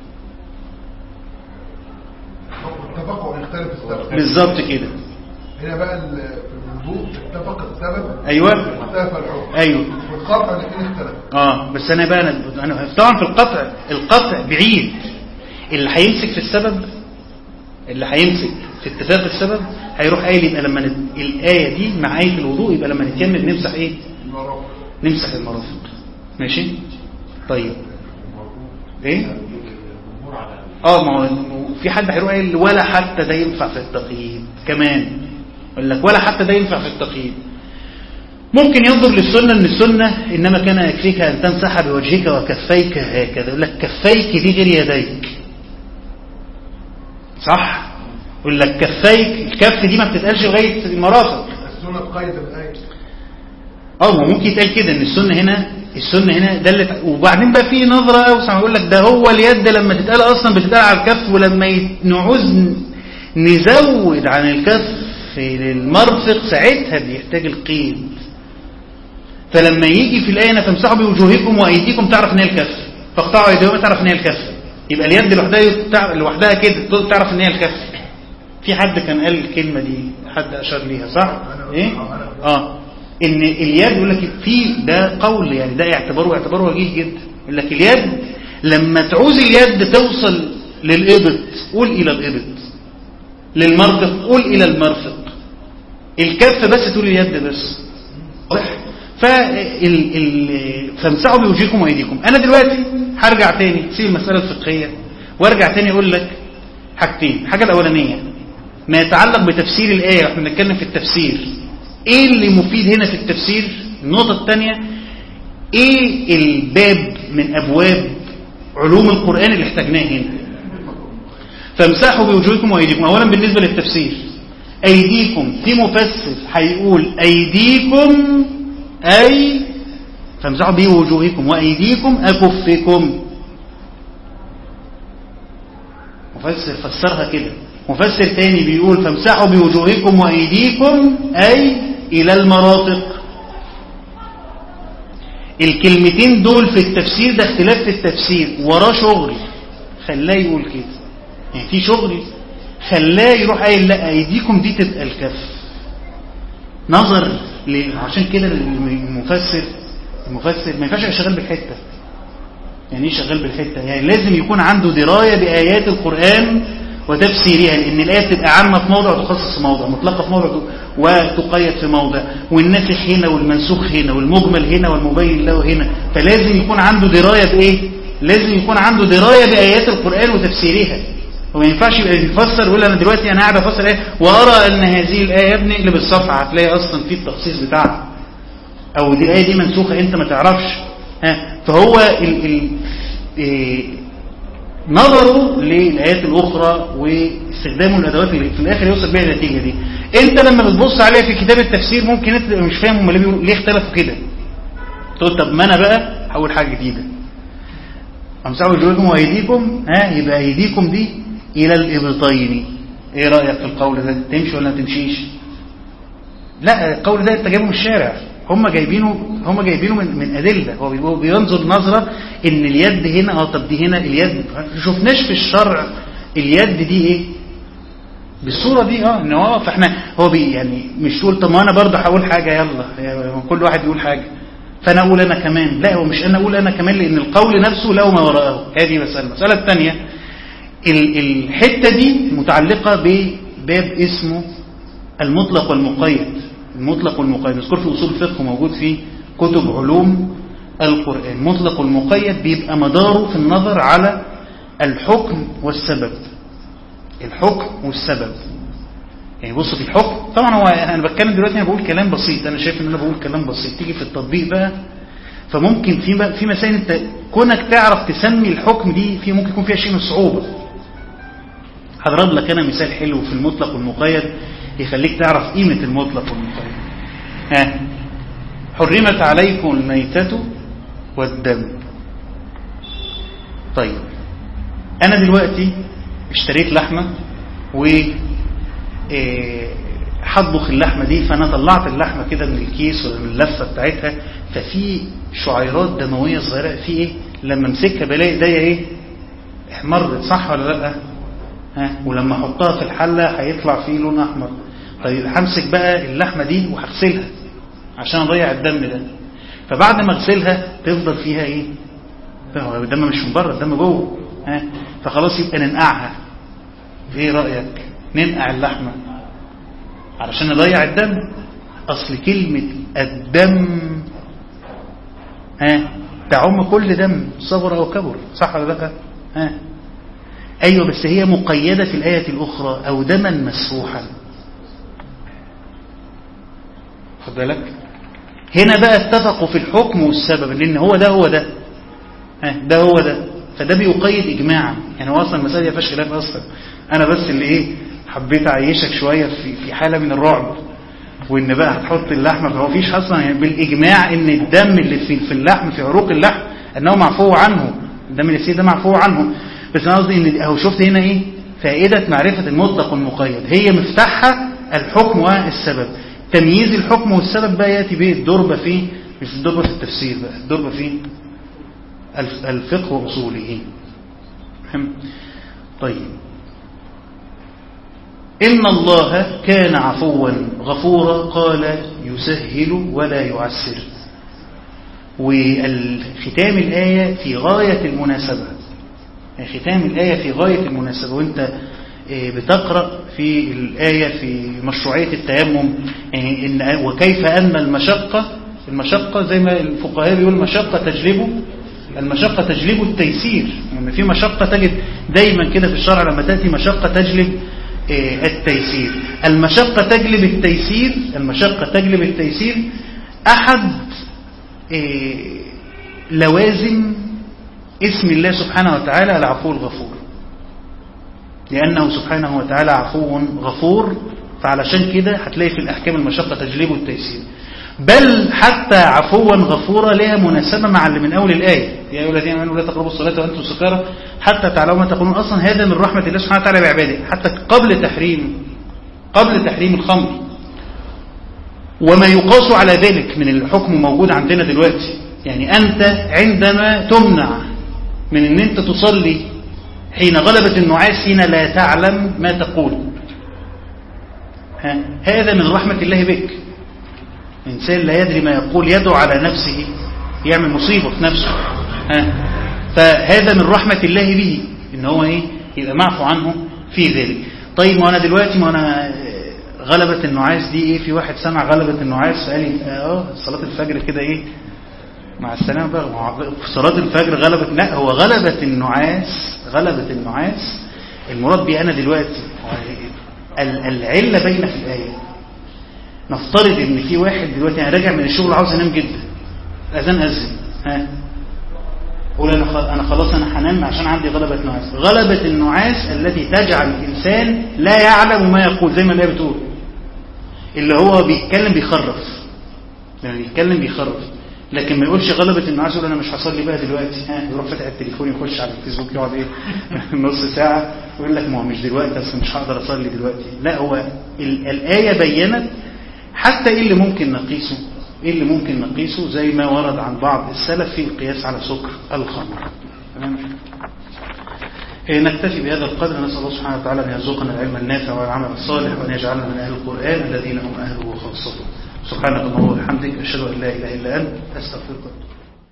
اتفقوا ويختلف السبب بالظبط كده هنا بقى ال- في الوضوء اتفق السبب ايوه واختلف الحكم ايوه والقطع الاثنين اختلف اه بس انا بقى انا أنا طبعا في القطع القطع بعيد اللي هيمسك في السبب اللي هيمسك في اتفاق السبب هيروح قايل يبقى لما نت... الايه دي مع ايه الوضوء يبقى لما نتيمم نمسح ايه المرافق نمسح المرافق ماشي طيب ايه اه ما هو في حد هيروح قايل ولا حتى ده ينفع في التقييد كمان يقول لك ولا حتى ده ينفع في التقييد ممكن ينظر للسنة ان السنة انما كان يكفيك ان تمسح بوجهك وكفيك هكذا يقول لك كفيك دي غير يديك صح يقول لك كفيك الكف دي ما بتتقالش لغاية المرافق السنة قيد الآية اه ما ممكن يتقال كده ان السنه هنا السنه هنا دلت وبعدين بقى في نظره اوسع يقول لك ده هو اليد لما تتقال اصلا بتتقال على الكف ولما ي- نعوز ن- نزود عن الكف للمرفق ساعتها بيحتاج القيد فلما يجي في الايه فامسحوا بوجوهكم وايديكم تعرف ان هي الكف فاقطعوا ايديهم تعرف ان هي الكف يبقى اليد لوحدها تع- لوحدها كده تعرف ان هي الكف في حد كان قال الكلمه دي حد اشار ليها صح ايه اه ان اليد يقول لك في ده قول يعني ده اعتباره اعتباره وجيه جدا يقول لك اليد لما تعوز اليد توصل للإبط قول إلى الإبط للمرفق قول إلى المرفق الكف بس تقول اليد بس واضح فال... ال... فامسحوا بوجهكم وايديكم انا دلوقتي هرجع تاني سيب المساله الفقهيه وارجع تاني اقول لك حاجتين الحاجه الاولانيه ما يتعلق بتفسير الايه احنا بنتكلم في التفسير ايه اللي مفيد هنا في التفسير النقطه الثانيه ايه الباب من ابواب علوم القران اللي احتاجناه هنا فامسحوا بوجوهكم وايديكم اولا بالنسبه للتفسير ايديكم في مفسر هيقول ايديكم اي فامسحوا بوجوهكم وايديكم اكفكم مفسر فسرها كده مفسر تاني بيقول فامسحوا بوجوهكم وايديكم اي الى المرافق الكلمتين دول في التفسير ده اختلاف في التفسير وراه شغل خلاه يقول كده يعني في شغل خلاه يروح قايل لا ايديكم دي تبقى الكف نظر ل... عشان كده المفسر المفسر ما ينفعش يبقى شغال بالحته يعني ايه شغال بالحته يعني لازم يكون عنده درايه بايات القران وتفسيرها لان الايه بتبقى عامه في موضع وتخصص في موضع مطلقه في موضع وتقيد في موضع والناسخ هنا والمنسوخ هنا والمجمل هنا والمبين له هنا فلازم يكون عنده درايه بايه لازم يكون عنده درايه بايات القران وتفسيرها وما ينفعش يبقى يفسر يقول انا دلوقتي انا قاعد افسر ايه وارى ان هذه الايه يا ابني اقلب الصفحه هتلاقي اصلا في التخصيص بتاعها او دي الايه دي منسوخه انت ما تعرفش ها فهو ال ال إيه نظره للايات الاخرى واستخدامه الادوات اللي في الاخر يوصل بيها النتيجه دي انت لما بتبص عليها في كتاب التفسير ممكن انت تبقى مش فاهم هم ليه ليه اختلفوا كده تقول طب ما انا بقى هقول حاجه جديده امسحوا وجوهكم وايديكم ها يبقى ايديكم دي الى الابطين ايه رايك في القول ده تمشي ولا ما تمشيش لا القول ده انت جايبه من الشارع هم جايبينه هم جايبينه من, من ادله هو بينظر نظره ان اليد هنا اه طب دي هنا اليد شفناش في الشرع اليد دي ايه بالصوره دي اه ان هو فاحنا هو بي يعني مش تقول طب ما انا برضه هقول حاجه يلا كل واحد يقول حاجه فانا اقول انا كمان لا هو مش انا اقول انا كمان لان القول نفسه له ما وراءه هذه مساله المساله الثانيه ال- الحتة دي متعلقة بباب اسمه المطلق والمقيد المطلق والمقيد مذكور في أصول الفقه وموجود في كتب علوم القرآن مطلق والمقيد بيبقى مداره في النظر على الحكم والسبب الحكم والسبب يعني بص في الحكم طبعا هو انا بتكلم دلوقتي انا بقول كلام بسيط انا شايف ان انا بقول كلام بسيط تيجي في التطبيق بقى فممكن في بقى في مسائل انت كونك تعرف تسمي الحكم دي في ممكن يكون فيها شيء من الصعوبه هضرب لك انا مثال حلو في المطلق والمقيد يخليك تعرف قيمه المطلق والمقيد ها حرمت عليكم الميتة والدم طيب انا دلوقتي اشتريت لحمه و إيه، هطبخ اللحمه دي فانا طلعت اللحمه كده من الكيس ولا من اللفه بتاعتها ففي شعيرات دمويه صغيره في ايه لما امسكها بلاقي ايديا ايه احمرت صح ولا لا ها ولما احطها في الحله هيطلع فيه لون احمر طيب همسك بقى اللحمه دي وهغسلها عشان اضيع الدم ده فبعد ما اغسلها تفضل فيها ايه هو الدم مش من بره الدم جوه ها فخلاص يبقى ننقعها ايه رايك ننقع اللحمه علشان نضيع الدم اصل كلمه الدم ها تعم كل دم صغر او كبر صح ولا لا ها ايوه بس هي مقيده في الايه الاخرى او دما مسفوحا خد بالك هنا بقى اتفقوا في الحكم والسبب لان هو ده هو ده ها ده هو ده فده بيقيد اجماعا يعني هو اصلا المساله دي ما فيهاش خلاف اصلا انا بس اللي ايه حبيت اعيشك شويه في في حاله من الرعب وان بقى هتحط اللحمه فهو فيش اصلا يعني بالاجماع ان الدم اللي في في اللحم في عروق اللحم انه معفو عنه الدم اللي فيه ده معفو عنه بس انا قصدي ان اهو شفت هنا ايه فائده معرفه المطلق والمقيد هي مفتاحها الحكم والسبب تمييز الحكم والسبب بقى ياتي به الدربه في مش الدربه في التفسير بقى الدربه في الف- الفقه واصوله فهم؟ طيب إن الله كان عفوا غفورا قال يسهل ولا يعسر والختام الآية في غاية المناسبة يعني ختام الآية في غاية المناسبة وانت آه، بتقرأ في الآية في مشروعية التيمم يعني إن وكيف أن المشقة المشقة زي ما الفقهاء بيقول المشقة تجلب المشقة تجلب التيسير يعني في مشقة تجد دايما كده في الشرع لما تأتي مشقة تجلب آه، التيسير المشقة تجلب التيسير المشقة تجلب التيسير أحد آه، لوازم اسم الله سبحانه وتعالى العفو الغفور لأنه سبحانه وتعالى عفو غفور فعلشان كده هتلاقي في الأحكام المشقة تجلب التيسير بل حتى عفوا غفورا لها مناسبة مع اللي من أول الآية يا أيها الذين آمنوا لا تقربوا الصلاة وأنتم سكارى حتى تعلموا ما تقولون أصلا هذا من رحمة الله سبحانه وتعالى بعباده حتى قبل تحريم قبل تحريم الخمر وما يقاس على ذلك من الحكم موجود عندنا دلوقتي يعني أنت عندما تمنع من أن أنت تصلي حين غلبت النعاس حين لا تعلم ما تقول ها؟ هذا من رحمة الله بك إنسان لا يدري ما يقول يدعو على نفسه يعمل مصيبة في نفسه ها؟ فهذا من رحمة الله به إن هو إيه يبقى معفو عنه في ذلك طيب ما أنا دلوقتي ما أنا غلبة النعاس دي إيه في واحد سمع غلبة النعاس فقال لي آه صلاة الفجر كده إيه مع السلامة بقى ما هو صلاة الفجر غلبت لا هو غلبة النعاس غلبة النعاس المراد بيه أنا دلوقتي ال- العلة باينة في الآية نفترض ان في واحد دلوقتي انا راجع من الشغل عاوز انام جدا اذان اذن ها قول انا خ- انا خلاص انا هنام عشان عندي غلبة نعاس غلبة النعاس التي تجعل الانسان لا يعلم ما يقول زي ما الايه بتقول اللي هو بيتكلم بيخرف لما بيتكلم بيخرف لكن ما يقولش غلبة النعاس يقول انا مش هصلي بقى دلوقتي ها يروح فاتح التليفون يخش على الفيسبوك يقعد ايه نص ساعة ويقول لك ما هو مش دلوقتي اصل مش هقدر اصلي دلوقتي لا هو ال- الآية بينت حتى ايه اللي ممكن نقيسه ايه اللي ممكن نقيسه زي ما ورد عن بعض السلف في القياس على سكر الخمر تمام إيه، نكتفي بهذا القدر نسأل الله سبحانه وتعالى أن يرزقنا العلم النافع والعمل الصالح وأن يجعلنا من أهل القرآن الذين هم أهله وخاصته سبحانك اللهم وبحمدك أشهد أن لا إله إلا أنت أستغفرك